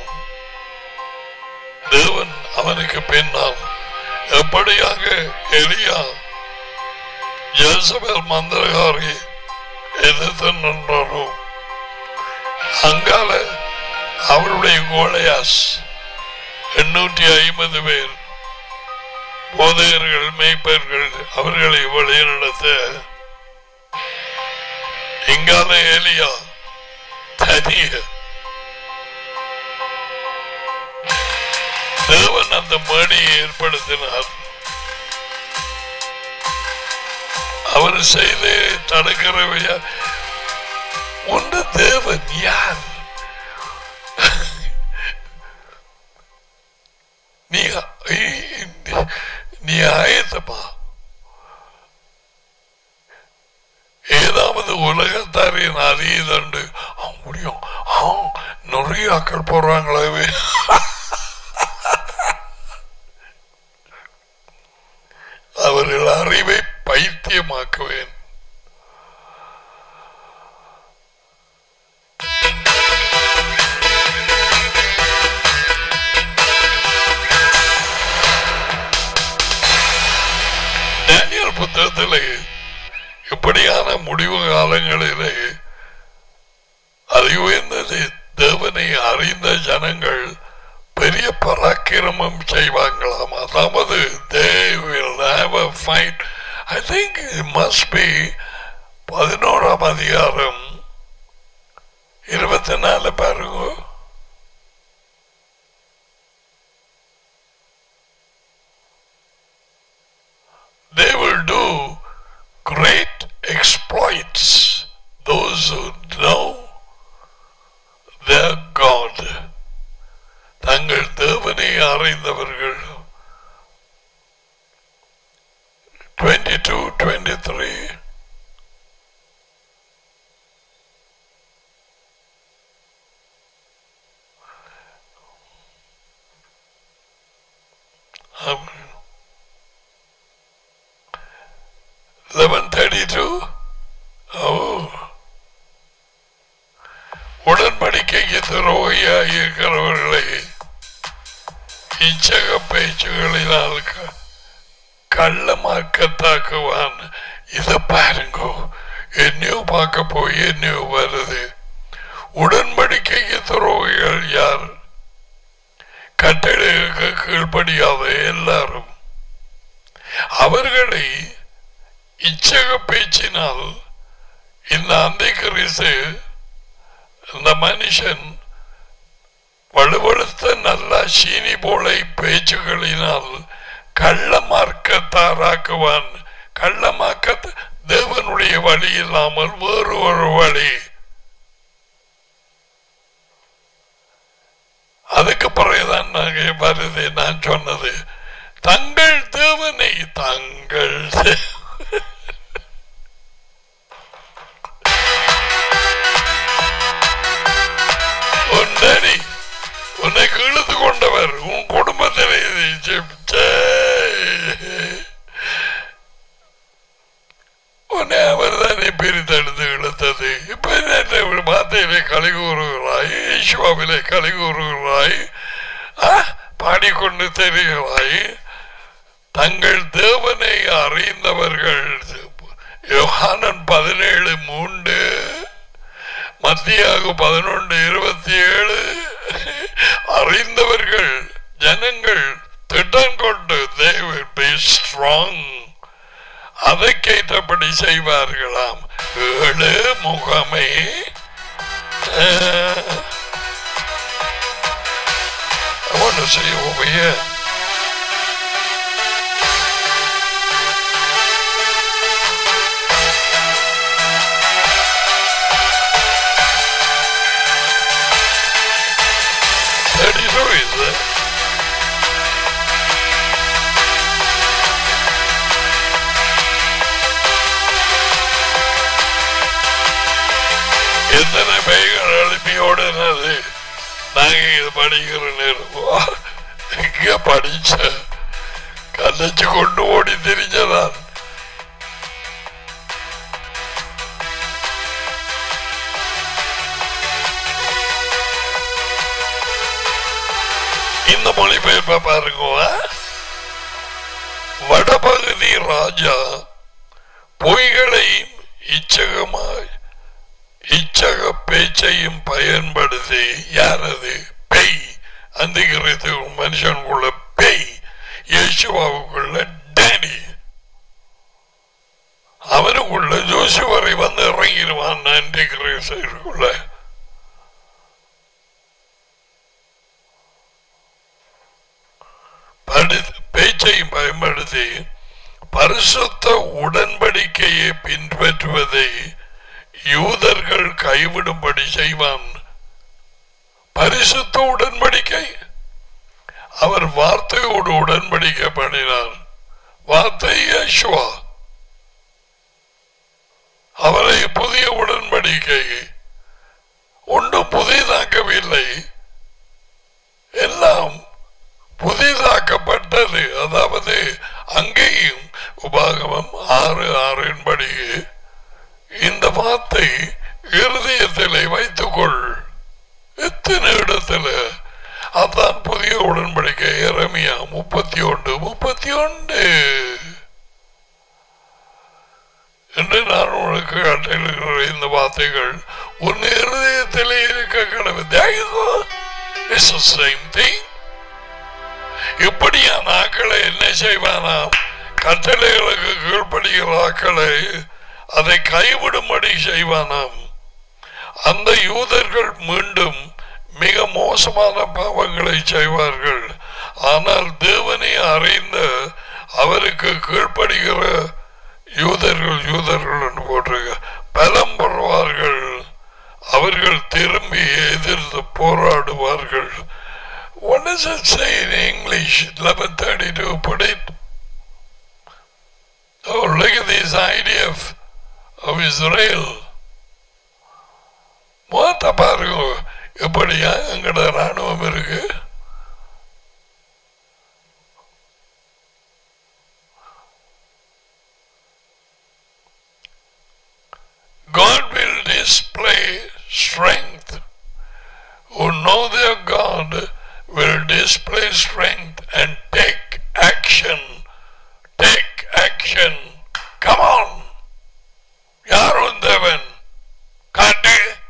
தேவன் அவனுக்கு பின்னால் எப்படியாக எலியா ஜெசபேல் மந்திரகாரி எதிர்த்து நின்றானோ அங்கால அவருடைய கோலையாஸ் எண்ணூற்றி ஐம்பது பேர் போதையர்கள் மெய்ப்பர்கள் அவர்களை வழிநடத்த இங்கால எலியா தனிய தேவன் அந்த மேடையை ஏற்படுத்தினார் அவர் செய்து தடுக்கிறவையா உந்த தேவன் யார் நீ நீ ஆயத்தப்பா ஏதாவது உலகத்தாரின் அறியுதண்டு ஆ, முடியும் ஆ, நிறைய ஆக்கள் போறாங்களே அவர்கள் அறிவை பைத்தியமாக்குவேன் டேனியல் புத்தகத்திலே இப்படியான முடிவு காலங்களிலே அது உயர்ந்தது தேவனை அறிந்த ஜனங்கள் பெரிய பராக்கிரமம் செய்வாங்களாம் அதாவது they will have a fight I think it must be பதினோராம் அதிகாரம் இருபத்தி நாலு பாருங்க they will do great exploits those who know their God தங்கள் தேவனை அறிந்தவர்கள் 22 23 Um, 1132 oh உடன்படிக்கைக்கு துரோகியாக இருக்கிறவர்களை இச்சக பேச்சுகளினால் க- கள்ளமாக்கத்தாக்குவான் இதை பாருங்கோ என்னையோ பார்க்க போய் என்னையோ வருது உடன்படிக்கைக்கு துரோகிகள் யார் கட்டளைக்கு கீழ்ப்படியாத எல்லாரும் அவர்களை இச்சக பேச்சினால் இந்த அந்தை கிறிஸ்து இந்த மனுஷன் வலுவழுத்த நல்ல சீனி போலை பேச்சுகளினால் கள்ளமார்க்கத்தாராக்குவான் கள்ளமாக்க தேவனுடைய வழி இல்லாமல் வேறு ஒரு வழி அதுக்கு பிறகுதான் நாங்க வருது நான் சொன்னது தங்கள் தேவனை தங்கள் தே- உன் daddy உன்னை இழுத்து கொண்டவர் உன் குடும்பத்திலே இதை ஜெபிச்ச. உன்னை அவர் தானே பிரித்தெடுத்து இழுத்தது இப்ப என்ன ஒரு வார்த்தையிலே கலை கூறுகிறாய் ஈஸ்வாவிலே கலை கூறுகிறாய் ஆ, பாடிக்கொண்டு தெரிகிறாய் தங்கள் தேவனை அறிந்தவர்கள் யோகானன் பதினேழு மூன்று மத்தியாக பதினொன்று இருபத்தி ஏழு அறிந்தவர்கள் ஜனங்கள் திட்டம் கொண்டு they will be strong அதற்கேற்றபடி செய்வார்களாம் ஏழு முகமே Uh, I want to see over here. Thirty-two is it? எத்தனை பைகள் எழுப்பியோடுனது நாங்க இது படிக்கிற நேரம் எங்க படிச்ச கலைச்சு கொண்டு ஓடி தெரிஞ்சதான் இந்த மொழிபெயர்ப்பை பாருங்க வடபகுதி ராஜா பொய்களையும் இச்சகமாய் இச்சக பேச்சையும் பயன்படுத்தி யாரது பேய் அந்த மனுஷனுக்குள்ள பேய் இயேசுவாவுக்குள்ள டேனி அவனுக்குள்ள ஜோசுவரை வந்து இறங்கிடுவான் ஆன்டி கிரேசருக்குள்ள படு- பேச்சையும் பயன்படுத்தி பல பரிசுத்த உடன்படிக்கையை பின்பற்றுவதை யூதர்கள் கைவிடும்படி செய்வான் பரிசுத்த உடன்படிக்கை அவர் வார்த்தையோடு உடன்படிக்கை பண்ணினார் வார்த்தை யேசுவா அவரை புதிய உடன்படிக்கை ஒன்றும் புதிதாக்கவில்லை எல்லாம் புதிதாக்கப்பட்டது அதாவது அங்கேயும் உபாகமம் ஆறு ஆறின்படி இந்த வார்த்தை இருதயத்திலே வைத்துக்கொள் எத்தனை இடத்துல அதான் புதிய உடன்படிக்கை எரமியா முப்பத்தி ஒன்று முப்பத்தி ஒன்று என்று நான் உனக்கு கட்டளையிடுகிற இந்த வார்த்தைகள் உன் இருதயத்திலே இருக்க கடவுள் இட்ஸ் the same thing இப்படியான ஆக்களை என்ன செய்வானாம் கட்டளைகளுக்கு கீழ்ப்படுகிற ஆக்களை அதை கைவிடும்படி செய்வானாம் அந்த யூதர்கள் மீண்டும் மிக மோசமான பாவங்களை செய்வார்கள் ஆனால் தேவனை அறிந்த அவருக்கு கீழ்ப்படுகிற யூதர்கள் யூதர்கள் என்று போட்டிருக்க பலம் பெறுவார்கள் அவர்கள் திரும்பி எதிர்த்து போராடுவார்கள் What does it say in English? 1132, put it. Oh, look at this idea of, of Israel. மொத்த பாருங்க எப்படியா எங்கட ராணுவம் இருக்கு God will display strength. Who know their God will display strength and take action. Take action. Come on. யாரும் தேவன் காட்டு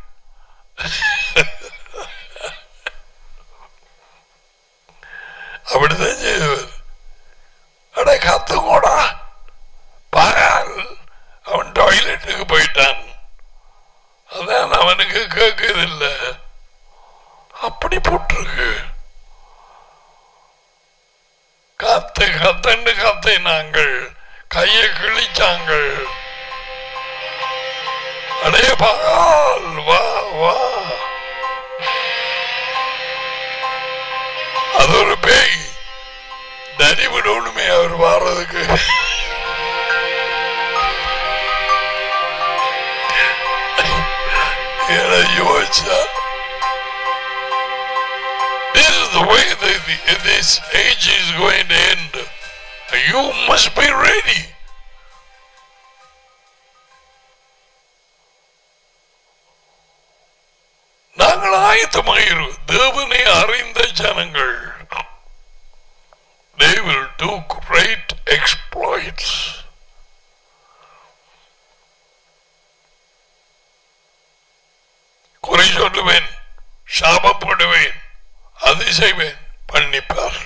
அப்படிதான் செய்வார் அட கத்துங்கோடா பாயால் அவன் டாய்லெட்டுக்கு போயிட்டான் அதான் அவனுக்கு கேட்கதில்லை அப்படி போட்டிருக்கு காத்து கத்தண்டு கத்தை நாங்கள் கையை கிழிச்சாங்கள் அடைய பகால் வா வா அது ஒரு பேய் தனி விடணுமே அவர் வாரதுக்கு என யோசிச்சா This is the way that the, this age is going to end. You must be ready. நாங்கள் ஆயத்தமாயிரு தேவனை அறிந்த ஜனங்கள் They will do great exploits. குறை சொல்லுவேன் சாபப்படுவேன் அது செய்வேன் பண்ணிப்பார்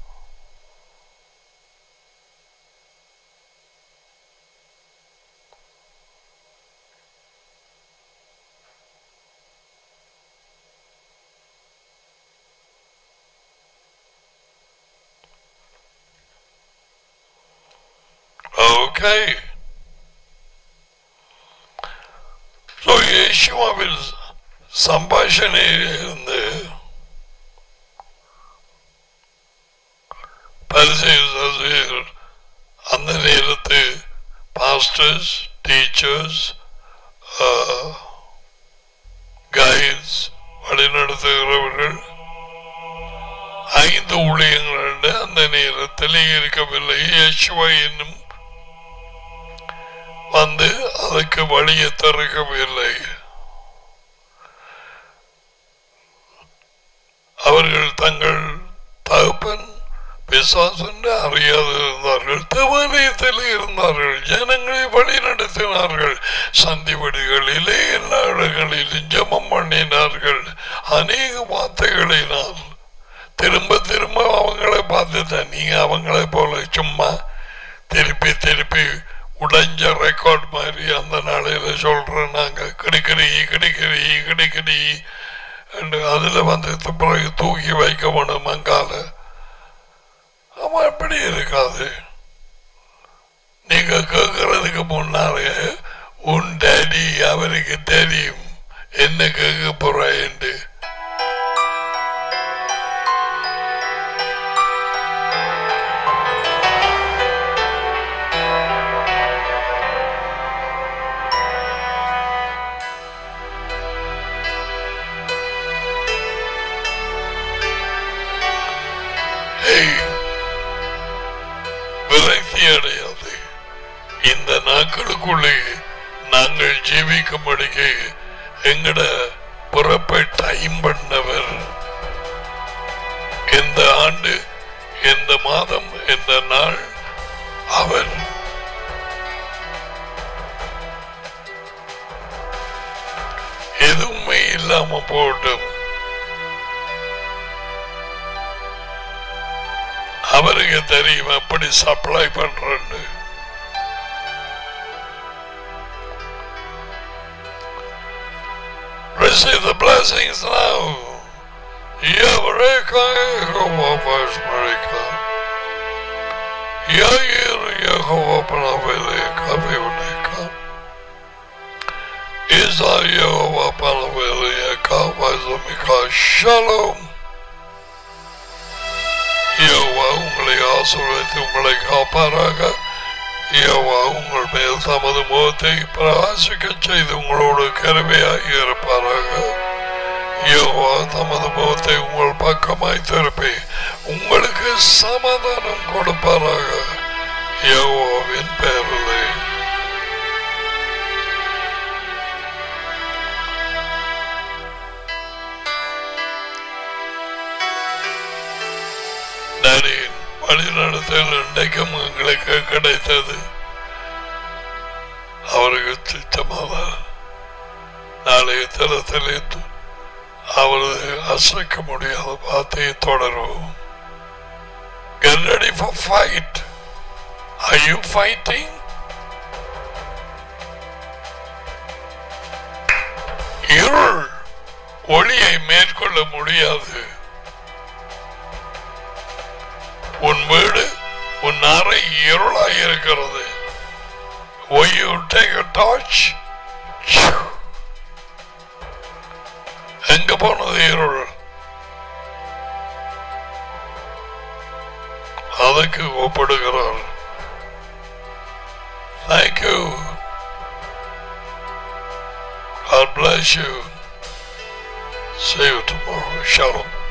Okay. So இயேசுவாவில் சம்பாஷணையில் இருந்து பரிசெயர் அந்த நேரத்து பாஸ்டர்ஸ் டீச்சர்ஸ் கைட்ஸ் வழிநடத்துகிறவர்கள் ஐந்து ஊழியங்கள் அந்த நேரத்தில் இருக்கவில்லை இயேசுவா இன்னும் வந்து அதுக்கு வழியை திறக்கவில்லை அவர்கள் தங்கள் தகப்பன் பிசாசன் அறியாது இருந்தார்கள் தேவாலயத்தில் இருந்தார்கள் ஜனங்களை வழி நடத்தினார்கள் சந்திவடிகளிலே எல்லா இடங்களிலும் ஜெபம் பண்ணினார்கள் அநேக வார்த்தைகளினால் திரும்ப திரும்ப அவங்களை பார்த்துதான் நீங்க அவங்களை போல சும்மா திருப்பி திருப்பி உடைஞ்ச ரெக்கார்ட் மாதிரி அந்த நாளையில சொல்றோம் நாங்க கிடைக்கிறீ கிடைக்கிறீ கிடைக்கிறீ என்று அதுல வந்து பிறகு தூக்கி வைக்க வேணும் அங்கால அவன் எப்படி இருக்காது நீங்க கேட்கறதுக்கு முன்னாலே உன் டேடி அவருக்கு தெரியும் என்ன கேட்க போறாய்ன்னு ஏய், விரக்தி அடையாது இந்த நாட்களுக்குள்ளே நாங்கள் ஜீவிக்கும்படிக்கு எங்கட பிறப்பை டைம் பண்ணவர் எந்த ஆண்டு எந்த மாதம் எந்த நாள் அவர் எதுவுமே இல்லாம போட்டும் அவருக்கு தெரியும் எப்படி சப்ளை பண்றேன்னு Receive the blessings now. Yavreka Yehova Vashmarika. Yair Yehova Panaveleka Vivneka. Isa Yehova Panaveleka Vazamika Shalom. யோவா உங்களை ஆசீர்வதித்து உங்களை காப்பாராக யோவா உங்கள் மேல் தமது முகத்தை பிரகாசிக்கச் செய்து உங்களோடு கருமையாகி இருப்பாராக யோவா தமது முகத்தை உங்கள் பக்கமாய் திருப்பி உங்களுக்கு சமாதானம் கொடுப்பாராக யோவாவின் பேரிலே டேடியின் வழிநடத்தல் இன்றைக்கும் எங்களுக்கு கிடைத்தது அவருக்கு திட்டமாக நாளைய தரத்தில் அவரது அசைக்க முடியாத வார்த்தையை தொடருவோம் Get ready for fight. Are you fighting? இருள் ஒளியை மேற்கொள்ள முடியாது உன் வீடு உன் அறை இருளாய் இருக்கிறது Will you take a torch? Phew. எங்க போனது இருள் அதுக்கு ஒப்படுகிறார் Thank you. God bless you. See you tomorrow. Shalom.